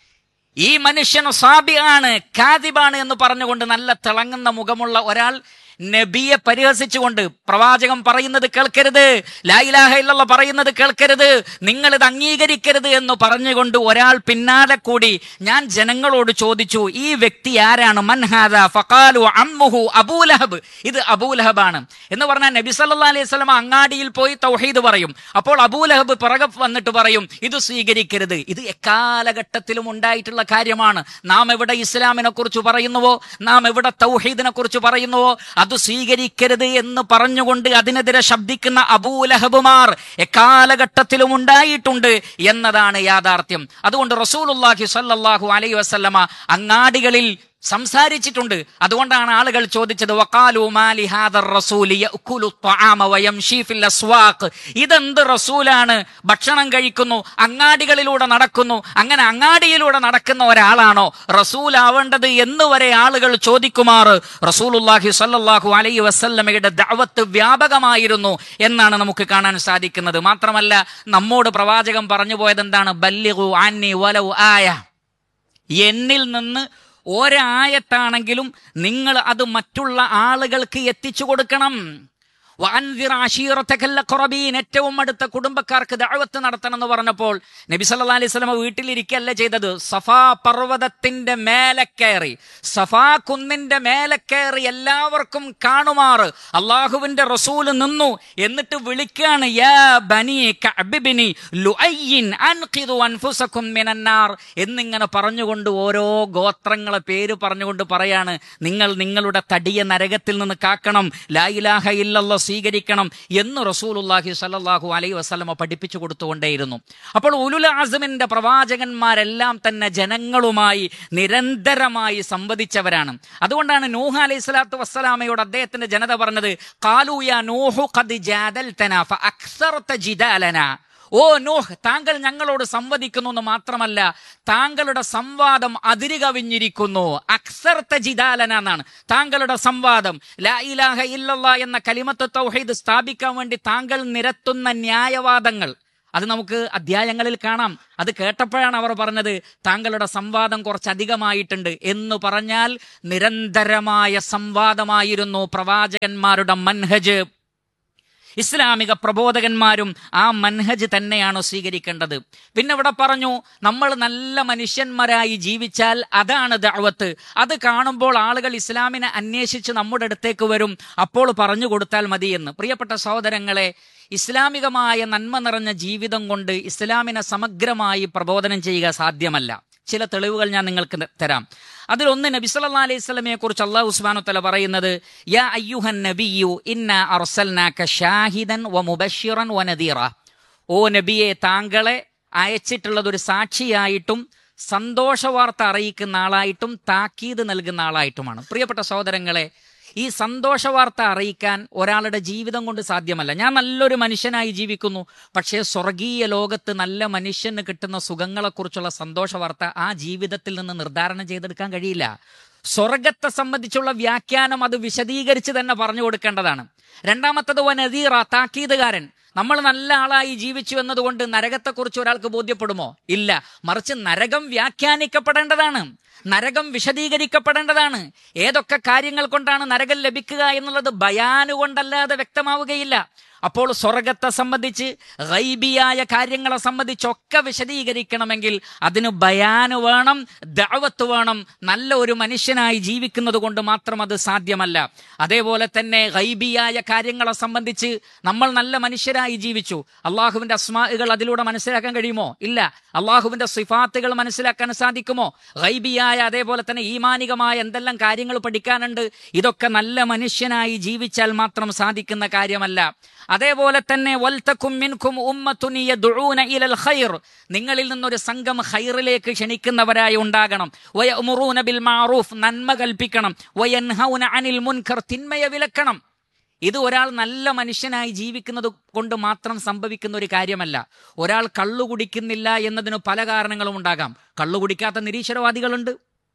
ഈ മനുഷ്യൻ സാബിയാണ് കാദിബാണ് എന്ന് പറഞ്ഞുകൊണ്ട് നല്ല തിളങ്ങുന്ന മുഖമുള്ള ഒരാൾ നബിയെ പരിഹസിച്ചുകൊണ്ട് പ്രവാചകൻ പറയുന്നത് കേൾക്കരുത് ലായിലാഹ ഇല്ലല്ല പറയുന്നത് കേൾക്കരുത് നിങ്ങൾ ഇത് അംഗീകരിക്കരുത് എന്ന് പറഞ്ഞുകൊണ്ട് ഒരാൾ പിന്നാലെ കൂടി ഞാൻ ജനങ്ങളോട് ചോദിച്ചു ഈ വ്യക്തി ആരാണ് മൻഹാദ ഫഖാലു അമ്മുഹു അബൂലഹബ് ഇത് അബൂലഹബാണ് എന്ന് പറഞ്ഞാൽ നബി സല്ലല്ലാഹു അലൈഹി വസല്ലം അങ്ങാടിയിൽ പോയി തൗഹീദ് പറയും അപ്പോൾ അബൂലഹബ് പിറകെ വന്നിട്ട് പറയും ഇത് സ്വീകരിക്കരുത് ഇത് എക്കാലഘട്ടത്തിലും ഉണ്ടായിട്ടുള്ള കാര്യമാണ് നാം എവിടെ ഇസ്ലാമിനെ കുറിച്ച് പറയുന്നുവോ നാം എവിടെ തൗഹീദിനെ കുറിച്ച് പറയുന്നുവോ അത് സ്വീകരിക്കരുത് എന്ന് പറഞ്ഞുകൊണ്ട് അതിനെതിരെ ശബ്ദിക്കുന്ന അബൂലഹബുമാർ എക്കാലഘട്ടത്തിലും ഉണ്ടായിട്ടുണ്ട് എന്നതാണ് യാഥാർത്ഥ്യം അതുകൊണ്ട് റസൂലുള്ളാഹി സ്വല്ലല്ലാഹു അലൈഹി വസല്ലമ അങ്ങാടികളിൽ സംസാരിച്ചിട്ടുണ്ട് അതുകൊണ്ടാണ് ആളുകൾ ചോദിച്ചത് വഖാലു മാലി ഹാദർ റസൂലി യഅ്കുലു ത്വആമ വയംശി ഫിൽ അസ്വാഖ് ഇതെന്ത് റസൂലാണ് ഭക്ഷണം കഴിക്കുന്നു അങ്ങാടികളിലൂടെ നടക്കുന്നു അങ്ങനെ അങ്ങാടിയിലൂടെ നടക്കുന്ന ഒരാളാണോ റസൂൽ ആവേണ്ടത് എന്ന് വരെ ആളുകൾ ചോദിക്കുമാർ റസൂലുള്ളാഹി സ്വല്ലല്ലാഹു അലൈഹി വസല്ലമയുടെ ദഅവത്ത് വ്യാപകമായിരുന്നു എന്നാണ് നമുക്ക് കാണാൻ സാധിക്കുന്നത് മാത്രമല്ല നമ്മോട് പ്രവാചകൻ പറഞ്ഞു പോയത് എന്താണ് ബല്ലിഗു അന്നി വലൗ ആയ എന്നിൽ നിന്ന് ഒരായത്താണെങ്കിലും നിങ്ങൾ അത് മറ്റുള്ള ആളുകൾക്ക് എത്തിച്ചു കൊടുക്കണം വഅൻദിർ അശീറത്തക്കല്ല ഖുറബീൻ ഏറ്റവും അടുത്ത കുടുംബക്കാർക്ക് ദഅവത്ത് നടത്തണം എന്ന് പറഞ്ഞപ്പോൾ നബി സല്ലല്ലാഹു അലൈഹി വസല്ലം വീട്ടിലിരിക്കല്ല ചെയ്തത് സഫാ പർവ്വതത്തിന്റെ മേലെ കയറി സഫാ കുന്നിന്റെ മേലെ കയറി എല്ലാവർക്കും കാണുമാറ് അള്ളാഹുവിന്റെ റസൂല് നിന്നു എന്നിട്ട് വിളിക്കാണ് യാ ബനി കഅബിബ്നി ലുഅയ്യിൻ അൻഖിദു അൻഫുസകും മിനന്നാർ എന്നിങ്ങനെ പറഞ്ഞുകൊണ്ട് ഓരോ ഗോത്രങ്ങളെ പേര് പറഞ്ഞുകൊണ്ട് പറയാണ് നിങ്ങൾ നിങ്ങളുടെ തടിയ നരകത്തിൽ നിന്ന് കാക്കണം ലാ ഇലാഹ ഇല്ലല്ലാഹ് സ്വീകരിക്കണം എന്ന് റസൂലുള്ളാഹി സ്വല്ലല്ലാഹു അലൈഹി വസല്ലമ പഠിപ്പിച്ചു കൊടുത്തുകൊണ്ടേയിരുന്നു അപ്പോൾ ഉലുൽ ആസമിന്റെ പ്രവാചകന്മാരെല്ലാം തന്നെ ജനങ്ങളുമായി നിരന്തരമായി സംവദിച്ചവരാണ് അതുകൊണ്ടാണ് നൂഹ അലൈഹി സ്വലാത്തു വസ്സലാമയോട് അദ്ദേഹത്തിന്റെ ജനത പറഞ്ഞത് കാലൂയ നൂഹു ഖദ് ജാദൽതന ഫഅക്സർത ജിദാലന ഓ നോഹ് താങ്കൾ ഞങ്ങളോട് സംവദിക്കുന്നു എന്ന് മാത്രമല്ല താങ്കളുടെ സംവാദം അതിര് കവിഞ്ഞിരിക്കുന്നു അക്സർത്ത ജിദാലന എന്നാണ് താങ്കളുടെ സംവാദം ലാ ഇലാഹ ഇല്ലല്ലാ എന്ന കലിമത്ത് തൗഹീദ് സ്ഥാപിക്കാൻ വേണ്ടി താങ്കൾ നിരത്തുന്ന ന്യായവാദങ്ങൾ അത് നമുക്ക് അധ്യായങ്ങളിൽ കാണാം അത് കേട്ടപ്പോഴാണ് അവർ പറഞ്ഞത് താങ്കളുടെ സംവാദം കുറച്ചധികമായിട്ടുണ്ട് എന്ന് പറഞ്ഞാൽ നിരന്തരമായ സംവാദമായിരുന്നു പ്രവാചകന്മാരുടെ മൻഹജ് ഇസ്ലാമിക പ്രബോധകന്മാരും ആ മൻഹജ് തന്നെയാണ് സ്വീകരിക്കേണ്ടത് പിന്നെ ഇവിടെ പറഞ്ഞു നമ്മൾ നല്ല മനുഷ്യന്മാരായി ജീവിച്ചാൽ അതാണ് ദഅവത്ത് അത് കാണുമ്പോൾ ആളുകൾ ഇസ്ലാമിനെ അന്വേഷിച്ച് നമ്മുടെ അടുത്തേക്ക് വരും അപ്പോൾ പറഞ്ഞു കൊടുത്താൽ മതിയെന്ന് പ്രിയപ്പെട്ട സഹോദരങ്ങളെ ഇസ്ലാമികമായ നന്മ നിറഞ്ഞ ജീവിതം കൊണ്ട് ഇസ്ലാമിനെ സമഗ്രമായി പ്രബോധനം ചെയ്യുക സാധ്യമല്ല ചില തെളിവുകൾ ഞാൻ നിങ്ങൾക്ക് തരാം അതിലൊന്ന് നബി സല്ലല്ലാഹു അലൈഹി സ്വലമയെ കുറിച്ച് അള്ളാഹു ഉസ്മാനു തല പറയുന്നത് യാ അയ്യുഹൻ നബിയു ഇന്ന അർസൽനാക ഷാഹിദൻ വ മുബശ്ശിറൻ വ നദീറ ഓ നബിയെ താങ്കളെ അയച്ചിട്ടുള്ളത് ഒരു സാക്ഷിയായിട്ടും സന്തോഷ വാർത്ത അറിയിക്കുന്ന ആളായിട്ടും താക്കീത് നൽകുന്ന ആളായിട്ടുമാണ് പ്രിയപ്പെട്ട സഹോദരങ്ങളെ ഈ സന്തോഷ വാർത്ത അറിയിക്കാൻ ഒരാളുടെ ജീവിതം കൊണ്ട് സാധ്യമല്ല ഞാൻ നല്ലൊരു മനുഷ്യനായി ജീവിക്കുന്നു പക്ഷേ സ്വർഗീയ ലോകത്ത് നല്ല മനുഷ്യന് കിട്ടുന്ന സുഖങ്ങളെക്കുറിച്ചുള്ള സന്തോഷ വാർത്ത ആ ജീവിതത്തിൽ നിന്ന് നിർദ്ധാരണം ചെയ്തെടുക്കാൻ കഴിയില്ല സ്വർഗത്തെ സംബന്ധിച്ചുള്ള വ്യാഖ്യാനം അത് വിശദീകരിച്ച് തന്നെ പറഞ്ഞു കൊടുക്കേണ്ടതാണ് രണ്ടാമത്തത് വനദീറ താക്കീതുകാരൻ നമ്മൾ നല്ല ആളായി ജീവിച്ചു എന്നതുകൊണ്ട് നരകത്തെക്കുറിച്ച് ഒരാൾക്ക് ബോധ്യപ്പെടുമോ ഇല്ല മറിച്ച് നരകം വ്യാഖ്യാനിക്കപ്പെടേണ്ടതാണ് നരകം വിശദീകരിക്കപ്പെടേണ്ടതാണ് ഏതൊക്കെ കാര്യങ്ങൾ കൊണ്ടാണ് നരകം ലഭിക്കുക എന്നുള്ളത് ബയാന് കൊണ്ടല്ലാതെ വ്യക്തമാവുകയില്ല അപ്പോൾ സ്വർഗത്തെ സംബന്ധിച്ച് ഗൈബിയായ കാര്യങ്ങളെ സംബന്ധിച്ചൊക്കെ വിശദീകരിക്കണമെങ്കിൽ അതിന് ബയാന് വേണം ദഅവത്ത് വേണം നല്ല ഒരു മനുഷ്യനായി ജീവിക്കുന്നത് കൊണ്ട് മാത്രം അത് സാധ്യമല്ല അതേപോലെ തന്നെ ഗൈബിയായ കാര്യങ്ങളെ സംബന്ധിച്ച് നമ്മൾ നല്ല മനുഷ്യരായി ജീവിച്ചു അള്ളാഹുവിന്റെ അസ്മാകൾ അതിലൂടെ മനസ്സിലാക്കാൻ കഴിയുമോ ഇല്ല അള്ളാഹുവിന്റെ സിഫാത്തുകൾ മനസ്സിലാക്കാൻ സാധിക്കുമോ ഗൈബിയായ അതേപോലെ തന്നെ ഈമാനികമായ എന്തെല്ലാം കാര്യങ്ങൾ പഠിക്കാനുണ്ട് ഇതൊക്കെ നല്ല മനുഷ്യനായി ജീവിച്ചാൽ മാത്രം സാധിക്കുന്ന കാര്യമല്ല അതേപോലെ തന്നെ വൽതക്കും മിൻകും ഉമ്മത്തുൻ യദ്ഊന ഇലൽ ഖൈർ നിങ്ങളിൽ നിന്നൊരു സംഘം ഖൈറിലേക്ക് ക്ഷണിക്കുന്നവരായി ഉണ്ടാകണം വയമുറൂന ബിൽ മാറൂഫ് നന്മ കൽപ്പിക്കണം വയൻഹൗന അനിൽ മുൻകർ തിന്മയെ വിലക്കണം ഇത് ഒരാൾ നല്ല മനുഷ്യനായി ജീവിക്കുന്നത് കൊണ്ട് മാത്രം സംഭവിക്കുന്ന ഒരു കാര്യമല്ല ഒരാൾ കള്ളു കുടിക്കുന്നില്ല എന്നതിന് പല കാരണങ്ങളും ഉണ്ടാകാം കള്ളു കുടിക്കാത്ത നിരീശ്വരവാദികളുണ്ട്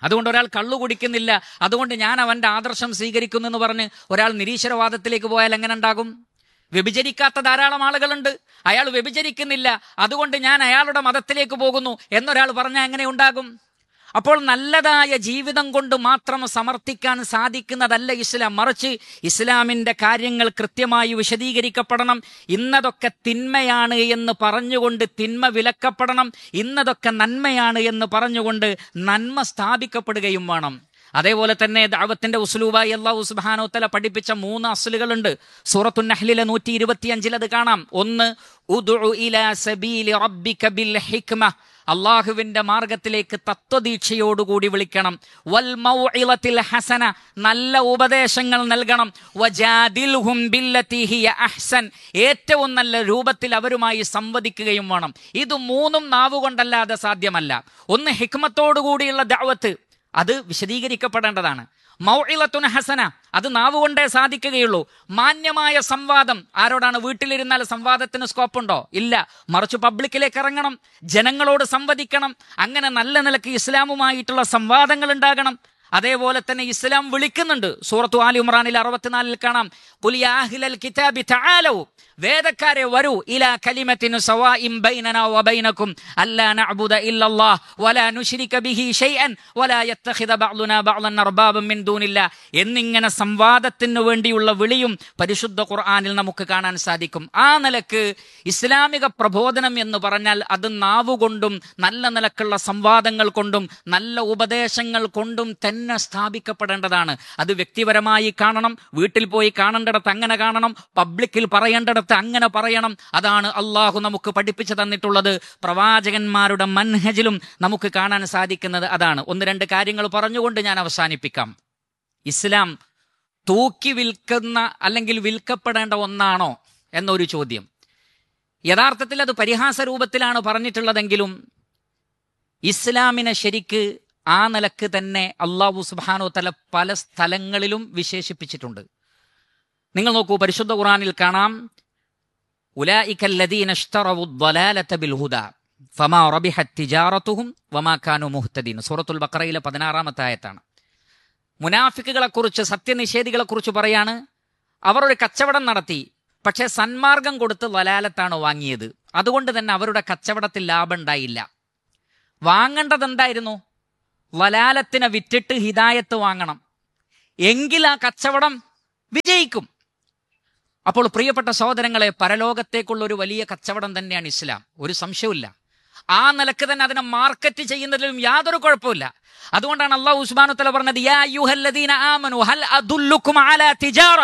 അതുകൊണ്ട് ഒരാൾ കള്ളു കുടിക്കുന്നില്ല അതുകൊണ്ട് ഞാൻ അവന്റെ ആദർശം സ്വീകരിക്കുന്നു എന്ന് പറഞ്ഞ് ഒരാൾ നിരീശ്വരവാദത്തിലേക്ക് പോയാൽ എങ്ങനെ ഉണ്ടാകും വ്യഭിചരിക്കാത്ത ധാരാളം ആളുകളുണ്ട് അയാൾ വ്യഭിചരിക്കുന്നില്ല അതുകൊണ്ട് ഞാൻ അയാളുടെ മതത്തിലേക്ക് പോകുന്നു എന്നൊരാൾ പറഞ്ഞാൽ എങ്ങനെ ഉണ്ടാകും അപ്പോൾ നല്ലതായ ജീവിതം കൊണ്ട് മാത്രം സമർത്ഥിക്കാൻ സാധിക്കുന്നതല്ല ഇസ്ലാം മറിച്ച് ഇസ്ലാമിന്റെ കാര്യങ്ങൾ കൃത്യമായി വിശദീകരിക്കപ്പെടണം ഇന്നതൊക്കെ തിന്മയാണ് എന്ന് പറഞ്ഞുകൊണ്ട് തിന്മ വിലക്കപ്പെടണം ഇന്നതൊക്കെ നന്മയാണ് എന്ന് പറഞ്ഞുകൊണ്ട് നന്മ സ്ഥാപിക്കപ്പെടുകയും വേണം അതേപോലെ തന്നെ ദാവത്തിന്റെ ഉസ്ലൂബായി അള്ളാഹു സുബ്ഹാനഹു തആല പഠിപ്പിച്ച മൂന്ന് അസ്ലുകളുണ്ട് സൂറത്തു നഹ്ലിലെ നൂറ്റി ഇരുപത്തിയഞ്ചിൽ അത് കാണാം ഒന്ന് ഉദ്ഉ ഇലാ സബീലി റബ്ബിക ബിൽ ഹിക്മ അള്ളാഹുവിന്റെ മാർഗത്തിലേക്ക് തത്വദീക്ഷയോടുകൂടി വിളിക്കണം വൽ മൗഇളത്തിൽ ഹസന നല്ല ഉപദേശങ്ങൾ നൽകണം വജാദിൽഹും ബില്ലത്തി ഹിയ അഹ്സൻ ഏറ്റവും നല്ല രൂപത്തിൽ അവരുമായി സംവദിക്കുകയും വേണം ഇത് മൂന്നും നാവുകൊണ്ടല്ലാതെ സാധ്യമല്ല ഒന്ന് ഹിക്മത്തോടുകൂടിയുള്ള ദഅവത്ത് അത് വിശദീകരിക്കപ്പെടേണ്ടതാണ് മൗഇളത്തുൻ ഹസന അത് നാവുകൊണ്ടേ സാധിക്കുകയുള്ളൂ മാന്യമായ സംവാദം ആരോടാണ് വീട്ടിലിരുന്നാൽ സംവാദത്തിന് സ്കോപ്പുണ്ടോ ഇല്ല മറിച്ച് പബ്ലിക്കിലേക്ക് ഇറങ്ങണം ജനങ്ങളോട് സംവദിക്കണം അങ്ങനെ നല്ല നിലക്ക് ഇസ്ലാമുമായിട്ടുള്ള സംവാദങ്ങൾ ഉണ്ടാകണം അതേപോലെ തന്നെ ഇസ്ലാം വിളിക്കുന്നുണ്ട് സൂറത്തു ആലി ഉമ്രാനിൽ അറുപത്തിനാലിൽ കാണാം "ഖുൽ യാ അഹ്ലൽ കിതാബി തആലൗ വേദക്കാരെ വരൂ ഇലാ കലിമത്തിനു സവാഇം ബൈനനാ വബൈനക്കും അല്ലാ നഅബുദ ഇല്ലല്ലാഹ് വലാ നുശ്രിക ബിഹി ഷൈഅൻ വലാ യത്തഖിദ ബഅ്ദുനാ ബഅ്ദൻ അർബാബൻ മിൻ ദൂനില്ലാ എന്നിങ്ങനെ സംവാദത്തിന് വേണ്ടിയുള്ള വിളിയും പരിശുദ്ധ ഖുർആനിൽ നമുക്ക് കാണാൻ സാധിക്കും ആ നിലക്ക് ഇസ്ലാമിക പ്രബോധനം എന്ന് പറഞ്ഞാൽ അത് നാവുകൊണ്ടും നല്ല നിലക്കുള്ള സംവാദങ്ങൾ കൊണ്ടും നല്ല ഉപദേശങ്ങൾ കൊണ്ടും തന്നെ സ്ഥാപിക്കപ്പെടേണ്ടതാണ് അത് വ്യക്തിപരമായി കാണണം വീട്ടിൽ പോയി കാണേണ്ടിടത്ത് അങ്ങനെ കാണണം പബ്ലിക്കിൽ പറയേണ്ടിടത്ത് അങ്ങനെ പറയണം അതാണ് അള്ളാഹു നമുക്ക് പഠിപ്പിച്ചു തന്നിട്ടുള്ളത് പ്രവാചകന്മാരുടെ മൻഹജിലും നമുക്ക് കാണാൻ സാധിക്കുന്നത് അതാണ് ഒന്ന് രണ്ട് കാര്യങ്ങൾ പറഞ്ഞുകൊണ്ട് ഞാൻ അവസാനിപ്പിക്കാം ഇസ്ലാം തൂക്കി വിൽക്കുന്ന അല്ലെങ്കിൽ വിൽക്കപ്പെടേണ്ട ഒന്നാണോ എന്നൊരു ചോദ്യം യഥാർത്ഥത്തിൽ അത് പരിഹാസ രൂപത്തിലാണ് പറഞ്ഞിട്ടുള്ളതെങ്കിലും ഇസ്ലാമിനെ ശരിക്ക് ആ നിലക്ക് തന്നെ അള്ളാഹു സുബാനോ തല പല സ്ഥലങ്ങളിലും വിശേഷിപ്പിച്ചിട്ടുണ്ട് നിങ്ങൾ നോക്കൂ പരിശുദ്ധ ഖുറാനിൽ കാണാം ഉലായിക്കല്ലദീന ഇഷ്തറവു ദ്വലാലത ബിൽ ഹുദ ഫമാ റബിഹത് തിജാറത്തുഹും വമാ കാനു മുഹ്തദീൻ സൂറത്തുൽ ബഖറയിലെ പതിനാറാമത്തെ ആയത്താണ് മുനാഫിക്കുകളെ കുറിച്ച് സത്യനിഷേധികളെ കുറിച്ച് പറയാണ് അവർ ഒരു കച്ചവടം നടത്തി പക്ഷെ സന്മാർഗം കൊടുത്ത് വലാലത്താണ് വാങ്ങിയത് അതുകൊണ്ട് തന്നെ അവരുടെ കച്ചവടത്തിൽ ലാഭം ഉണ്ടായില്ല വാങ്ങേണ്ടത് എന്തായിരുന്നു വലാലത്തിനെ വിറ്റിട്ട് ഹിദായത്ത് വാങ്ങണം എങ്കിൽ ആ കച്ചവടം വിജയിക്കും അപ്പോൾ പ്രിയപ്പെട്ട സഹോദരങ്ങളെ പരലോകത്തേക്കുള്ള ഒരു വലിയ കച്ചവടം തന്നെയാണ് ഇസ്ലാം ഒരു സംശയവുമില്ല ആ നിലക്ക് തന്നെ അതിനെ മാർക്കറ്റ് ചെയ്യുന്നതിലും യാതൊരു കുഴപ്പമില്ല അതുകൊണ്ടാണ് അള്ളാഹു ഉസ്മാനു തല പറഞ്ഞത് യാ യുഹല്ലദീന ആമനു ഹൽ അദുല്ലുക്കും അലാ തിജാറ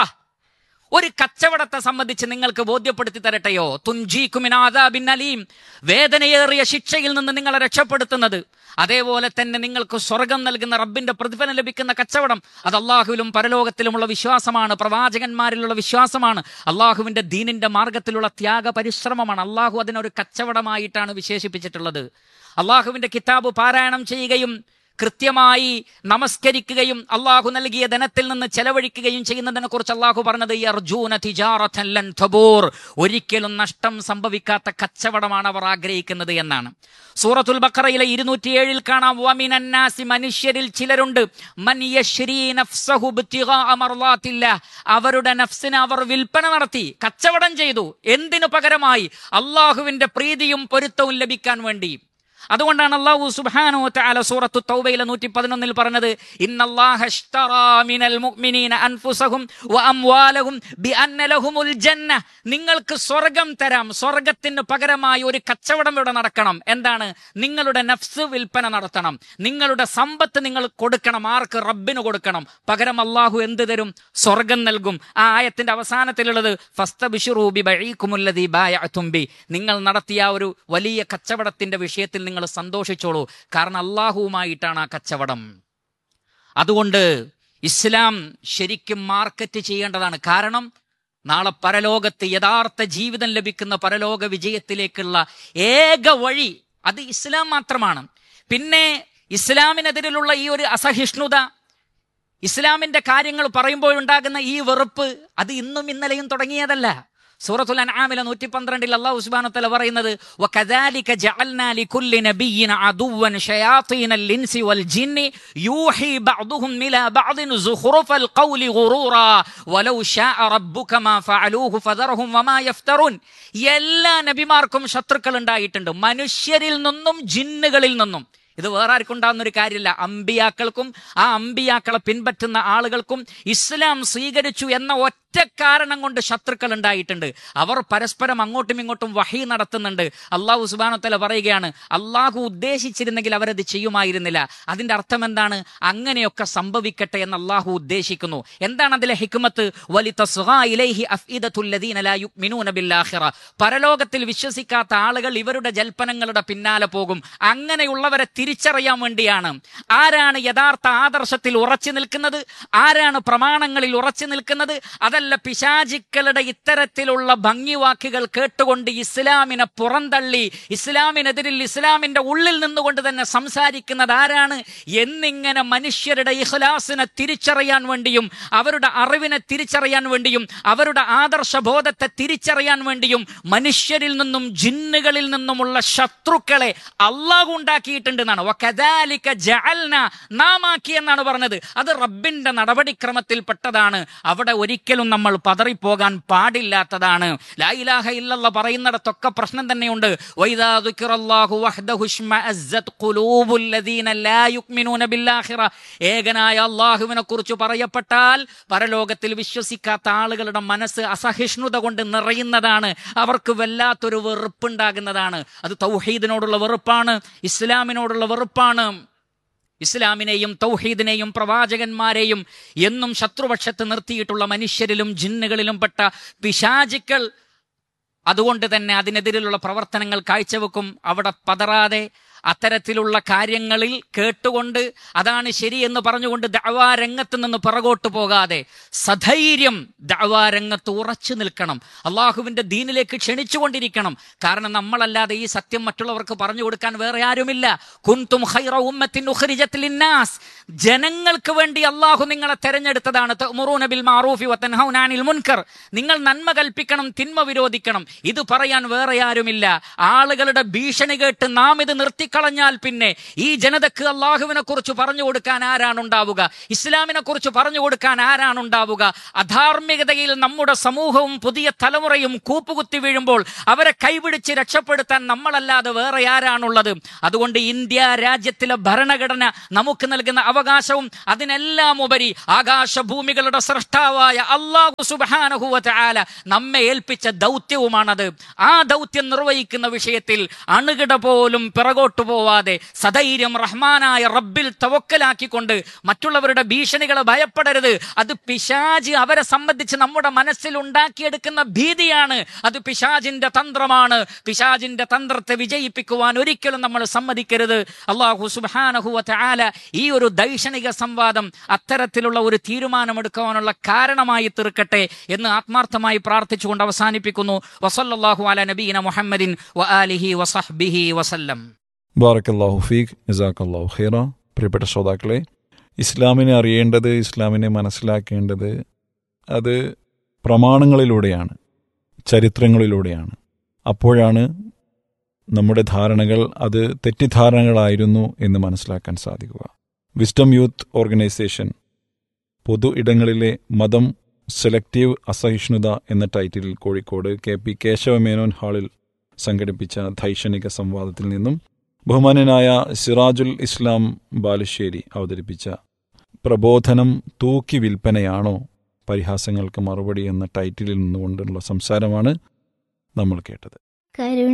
ഒരു കച്ചവടത്തെ സംബന്ധിച്ച് നിങ്ങൾക്ക് ബോധ്യപ്പെടുത്തി തരട്ടെയോ തുഞ്ചീക്കുമിനാദാബിൻ അലീം വേദനയേറിയ ശിക്ഷയിൽ നിന്ന് നിങ്ങളെ രക്ഷപ്പെടുത്തുന്നത് അതേപോലെ തന്നെ നിങ്ങൾക്ക് സ്വർഗം നൽകുന്ന റബ്ബിന്റെ പ്രതിഫലം ലഭിക്കുന്ന കച്ചവടം അത് അള്ളാഹുവിലും പരലോകത്തിലുമുള്ള വിശ്വാസമാണ് പ്രവാചകന്മാരിലുള്ള വിശ്വാസമാണ് അള്ളാഹുവിന്റെ ദീനിന്റെ മാർഗത്തിലുള്ള ത്യാഗ പരിശ്രമമാണ് അള്ളാഹു അതിനൊരു കച്ചവടമായിട്ടാണ് വിശേഷിപ്പിച്ചിട്ടുള്ളത് അള്ളാഹുവിന്റെ കിതാബ് പാരായണം ചെയ്യുകയും കൃത്യമായി നമസ്കരിക്കുകയും അള്ളാഹു നൽകിയ ധനത്തിൽ നിന്ന് ചെലവഴിക്കുകയും ചെയ്യുന്നതിനെ കുറിച്ച് അള്ളാഹു പറഞ്ഞത് ഈ അർജൂന തിജാറത്തൻ ലൻ തബൂർ ഒരിക്കലും നഷ്ടം സംഭവിക്കാത്ത കച്ചവടമാണ് അവർ ആഗ്രഹിക്കുന്നത് എന്നാണ് സൂറത്തുൽ ബഖറയിലെ ഇരുന്നൂറ്റിയേഴിൽ കാണാം വമിനന്നാസി മനുഷ്യരിൽ ചിലരുണ്ട് മൻ യശ്രീ നഫ്സഹു ഇബ്തിഗാഅ മർളാത്തില്ലാഹ്. അവരുടെ നഫ്സിന് അവർ വിൽപ്പന നടത്തി കച്ചവടം ചെയ്തു എന്തിനു പകരമായി അള്ളാഹുവിന്റെ പ്രീതിയും പൊരുത്തവും ലഭിക്കാൻ വേണ്ടി അതുകൊണ്ടാണ് അള്ളാഹു സുബ്ഹാനഹു വതആല സൂറത്തു തൗബയിലെ നൂറ്റി പതിനൊന്നിൽ പറഞ്ഞത് ഇന്നല്ലാഹ ഇഷ്തറാ മിനൽ മുഅ്മിനീന അൻഫുസഹും വഅംവാലഹും ബിഅന്ന ലഹുമുൽ ജന്ന നിങ്ങൾക്ക് സ്വർഗം തരാം സ്വർഗത്തിന് പകരമായി ഒരു കച്ചവടം ഇവിടെ നടക്കണം എന്താണ് നിങ്ങളുടെ നഫ്സ് വിൽപ്പന നടത്തണം നിങ്ങളുടെ സമ്പത്ത് നിങ്ങൾ കൊടുക്കണം ആർക്ക് റബ്ബിന് കൊടുക്കണം പകരം അള്ളാഹു എന്ത് തരും സ്വർഗം നൽകും ആ ആയത്തിന്റെ അവസാനത്തിലുള്ളത് ഫസ്തബിഷുറൂബി ബഈകുമുല്ലദീ ബായഅതും ബി നിങ്ങൾ നടത്തിയ ആ ഒരു വലിയ കച്ചവടത്തിന്റെ വിഷയത്തിൽ നിങ്ങൾ സന്തോഷിച്ചോളൂ കാരണം അള്ളാഹുവുമായിട്ടാണ് ആ കച്ചവടം അതുകൊണ്ട് ഇസ്ലാം ശരിക്കും മാർക്കറ്റ് ചെയ്യേണ്ടതാണ് കാരണം നാളെ പരലോകത്ത് യഥാർത്ഥ ജീവിതം ലഭിക്കുന്ന പരലോക വിജയത്തിലേക്കുള്ള ഏക വഴി അത് ഇസ്ലാം മാത്രമാണ് പിന്നെ ഇസ്ലാമിനെതിരിലുള്ള ഈ ഒരു അസഹിഷ്ണുത ഇസ്ലാമിന്റെ കാര്യങ്ങൾ പറയുമ്പോൾ ഉണ്ടാകുന്ന ഈ വെറുപ്പ് അത് ഇന്നും ഇന്നലെയും തുടങ്ങിയതല്ല സൂറത്തുൽ അൻആമിലെ നൂറ്റി പന്ത്രണ്ടിൽ അള്ളാഹു സുബ്ഹാനഹു വതആല പറയുന്നത് വകദാലിക ജഅൽനാ ലികുല്ലി നബിയ്യിൻ അദുവ്വൻ ഷയാത്തീനൽ ഇൻസി വൽ ജിന്നി യൂഹി ബഅദുഹും ഇലാ ബഅദിൻ സുഖ്റുഫൽ ഖൗലി ഗുറൂറാ വലൗ ഷാഅ റബ്ബുക മാ ഫഅലൂഹു ഫദർഹും വമാ യഫ്തറൂൻ എല്ലാ നബിമാർക്കും ശത്രുക്കൾ ഉണ്ടായിട്ടുണ്ട് മനുഷ്യരിൽ നിന്നും ജിന്നുകളിൽ നിന്നും ഇത് വേറെ ആർക്കും ഉണ്ടാകുന്ന ഒരു കാര്യമില്ല അമ്പിയാക്കൾക്കും ആ അമ്പിയാക്കളെ പിൻപറ്റുന്ന ആളുകൾക്കും ഇസ്ലാം സ്വീകരിച്ചു എന്ന ഒറ്റ കാരണം കൊണ്ട് ശത്രുക്കൾ ഉണ്ടായിട്ടുണ്ട് അവർ പരസ്പരം അങ്ങോട്ടും ഇങ്ങോട്ടും വഹി നടത്തുന്നുണ്ട് അള്ളാഹു സുബാനത്തല പറയുകയാണ് അള്ളാഹു ഉദ്ദേശിച്ചിരുന്നെങ്കിൽ അവരത് ചെയ്യുമായിരുന്നില്ല അതിന്റെ അർത്ഥം എന്താണ് അങ്ങനെയൊക്കെ സംഭവിക്കട്ടെ എന്ന് അള്ളാഹു ഉദ്ദേശിക്കുന്നു എന്താണ് അതിലെ ഹിക്മത്ത് പരലോകത്തിൽ വിശ്വസിക്കാത്ത ആളുകൾ ഇവരുടെ ജൽപ്പനങ്ങളുടെ പിന്നാലെ പോകും അങ്ങനെയുള്ളവരെ തിരിച്ചറിയാൻ വേണ്ടിയാണ് ആരാണ് യഥാർത്ഥ ആദർശത്തിൽ ഉറച്ചു നിൽക്കുന്നത് ആരാണ് പ്രമാണങ്ങളിൽ ഉറച്ചു നിൽക്കുന്നത് അതല്ല പിശാചിക്കളുടെ ഇത്തരത്തിലുള്ള ഭംഗിവാക്കുകൾ കേട്ടുകൊണ്ട് ഇസ്ലാമിനെ പുറന്തള്ളി ഇസ്ലാമിനെതിരിൽ ഇസ്ലാമിന്റെ ഉള്ളിൽ നിന്നുകൊണ്ട് തന്നെ സംസാരിക്കുന്നത് ആരാണ് എന്നിങ്ങനെ മനുഷ്യരുടെ ഇഖ്ലാസിനെ തിരിച്ചറിയാൻ വേണ്ടിയും അവരുടെ അറിവിനെ തിരിച്ചറിയാൻ വേണ്ടിയും അവരുടെ ആദർശബോധത്തെ തിരിച്ചറിയാൻ വേണ്ടിയും മനുഷ്യരിൽ നിന്നും ജിന്നുകളിൽ നിന്നുമുള്ള ശത്രുക്കളെ അള്ളാഹു ഉണ്ടാക്കിയിട്ടുണ്ട് എന്നാണ് വകദാലിക ജഅൽന നാം ആക്കി എന്നാണ് പറഞ്ഞത് അത് റബ്ബിന്റെ നടപടിക്രമത്തിൽ പെട്ടതാണ് അവിടെ ഒരിക്കലും നമ്മൾ പതറിപ്പോകാൻ പാടില്ലാത്തതാണ് ലാ ഇലാഹ ഇല്ലല്ല പറയുന്നിടത്തൊക്കെ പ്രശ്നം തന്നെയുണ്ട് വൈദാ ദുക്കിറല്ലാഹു വഹ്ദഹു ഇശ്മഅസ്സത് ഖുലൂബുൽ ലദീന ലാ യുഅ്മിനൂന ബില്ലാഹിറ ഏകനായ അള്ളാഹുവിനെ കുറിച്ച് പറയപ്പെട്ടാൽ പരലോകത്തിൽ വിശ്വസിക്കാത്ത ആളുകളുടെ മനസ്സ് അസഹിഷ്ണുത കൊണ്ട് നിറയുന്നതാണ് അവർക്ക് വല്ലാത്തൊരു വെറുപ്പുണ്ടാകുന്നതാണ് അത് തൗഹീദിനോടുള്ള വെറുപ്പാണ് ഇസ്ലാമിനോടുള്ള വെറുപ്പാണ് ഇസ്ലാമിനെയും തൗഹീദിനെയും പ്രവാചകന്മാരെയും എന്നും ശത്രുപക്ഷത്ത് നിർത്തിയിട്ടുള്ള മനുഷ്യരിലും ജിന്നുകളിലും പെട്ട പിശാചിക്കൾ അതുകൊണ്ട് തന്നെ അതിനെതിരെയുള്ള പ്രവർത്തനങ്ങൾ കാഴ്ചവെക്കും അവിടെ പതറാതെ അത്തരത്തിലുള്ള കാര്യങ്ങളിൽ കേട്ടുകൊണ്ട് അതാണ് ശരിയെന്ന് പറഞ്ഞുകൊണ്ട് ദഅവാ രംഗത്ത് നിന്ന് പിറകോട്ട് പോകാതെ സധൈര്യം ദഅവാ രംഗത്ത് ഉറച്ചു നിൽക്കണം അള്ളാഹുവിന്റെ ദീനിലേക്ക് ക്ഷണിച്ചുകൊണ്ടിരിക്കണം കാരണം നമ്മളല്ലാതെ ഈ സത്യം മറ്റുള്ളവർക്ക് പറഞ്ഞു കൊടുക്കാൻ വേറെ ആരുമില്ല കുന്തും ഖൈറ ഉമ്മത്തിൻ ഉഖ്രിജത് ലിന്നാസ് ജനങ്ങൾക്ക് വേണ്ടി അള്ളാഹു നിങ്ങളെ തെരഞ്ഞെടുത്തതാണ് തഅ്മുറൂന ബിൽ മാറൂഫി വതൻഹൗന അനിൽ മുൻകർ നിങ്ങൾ നന്മ കൽപ്പിക്കണം തിന്മ വിരോധിക്കണം ഇത് പറയാൻ വേറെ ആരുമില്ല ആളുകളുടെ ഭീഷണി കേട്ട് നാം ഇത് നിർത്തിക്കളഞ്ഞാൽ പിന്നെ ഈ ജനതക്ക് അള്ളാഹുവിനെ കുറിച്ച് പറഞ്ഞു കൊടുക്കാൻ ആരാണുണ്ടാവുക ഇസ്ലാമിനെ കുറിച്ച് പറഞ്ഞു കൊടുക്കാൻ ആരാണുണ്ടാവുക അധാർമികതയിൽ നമ്മുടെ സമൂഹവും പുതിയ തലമുറയും കൂപ്പുകുത്തി വീഴുമ്പോൾ അവരെ കൈപിടിച്ച് രക്ഷപ്പെടുത്താൻ നമ്മളല്ലാതെ വേറെ ആരാണുള്ളത് അതുകൊണ്ട് ഇന്ത്യ രാജ്യത്തിലെ ഭരണഘടന നമുക്ക് നൽകുന്ന അവകാശവും അതിനെല്ലാം ഉപരി ആകാശഭൂമികളുടെ സൃഷ്ടാവായ അള്ളാഹു സുബാനഹുവ ആല നമ്മെ ഏൽപ്പിച്ച ദൗത്യവുമാണത് ആ ദൗത്യം നിർവഹിക്കുന്ന വിഷയത്തിൽ അണുകിട പോലും പിറകോട്ടു പോവാതെ സധൈര്യം റഹ്മാനായ റബ്ബിൽ തവക്കലാക്കിക്കൊണ്ട് മറ്റുള്ളവരുടെ ഭീഷണികളെ ഭയപ്പെടരുത് അത് പിശാജ് അവരെ സംബന്ധിച്ച് നമ്മുടെ മനസ്സിൽ ഉണ്ടാക്കിയെടുക്കുന്ന ഭീതിയാണ് അത് പിശാജിന്റെ തന്ത്രമാണ് പിശാജിന്റെ തന്ത്രത്തെ വിജയിപ്പിക്കുവാൻ ഒരിക്കലും നമ്മൾ സമ്മതിക്കരുത് അള്ളാഹു സുബാനഹുവ ആല ഈ ഒരു ദൈക്ഷണിക സംവാദം അത്തരത്തിലുള്ള ഒരു തീരുമാനമെടുക്കുവാനുള്ള കാരണമായി തീർക്കട്ടെ എന്ന് ആത്മാർത്ഥമായി പ്രാർത്ഥിച്ചുകൊണ്ട് അവസാനിപ്പിക്കുന്നു വസല്ലാഹു അല നബീന മുഹമ്മദിൻ വ ആലിഹി വസഹ്ബിഹി വസല്ലം ബാറക്കല്ലാഹു ഫീഖ് നിസാഖല്ലാഹു ഖൈറ പ്രിയപ്പെട്ട ശ്രോതാക്കളെ ഇസ്ലാമിനെ അറിയേണ്ടത് ഇസ്ലാമിനെ മനസ്സിലാക്കേണ്ടത് അത് പ്രമാണങ്ങളിലൂടെയാണ് ചരിത്രങ്ങളിലൂടെയാണ് അപ്പോഴാണ് നമ്മുടെ ധാരണകൾ അത് തെറ്റിദ്ധാരണകളായിരുന്നു എന്ന് മനസ്സിലാക്കാൻ സാധിക്കുക വിസ്ഡം യൂത്ത് ഓർഗനൈസേഷൻ പൊതു ഇടങ്ങളിലെ മതം സെലക്റ്റീവ് അസഹിഷ്ണുത എന്ന ടൈറ്റിലിൽ കോഴിക്കോട് കെ പി കേശവമേനോൻ ഹാളിൽ സംഘടിപ്പിച്ച ധൈഷണിക സംവാദത്തിൽ നിന്നും ബഹുമാനനായ സിറാജുൽ ഇസ്ലാം ബാലുശ്ശേരി അവതരിപ്പിച്ച പ്രബോധനം തൂക്കി വിൽപ്പനയാണോ പരിഹാസങ്ങൾക്ക് മറുപടി എന്ന ടൈറ്റിലിൽ നിന്നുകൊണ്ടുള്ള സംസാരമാണ് നമ്മൾ കേട്ടത് കരുണ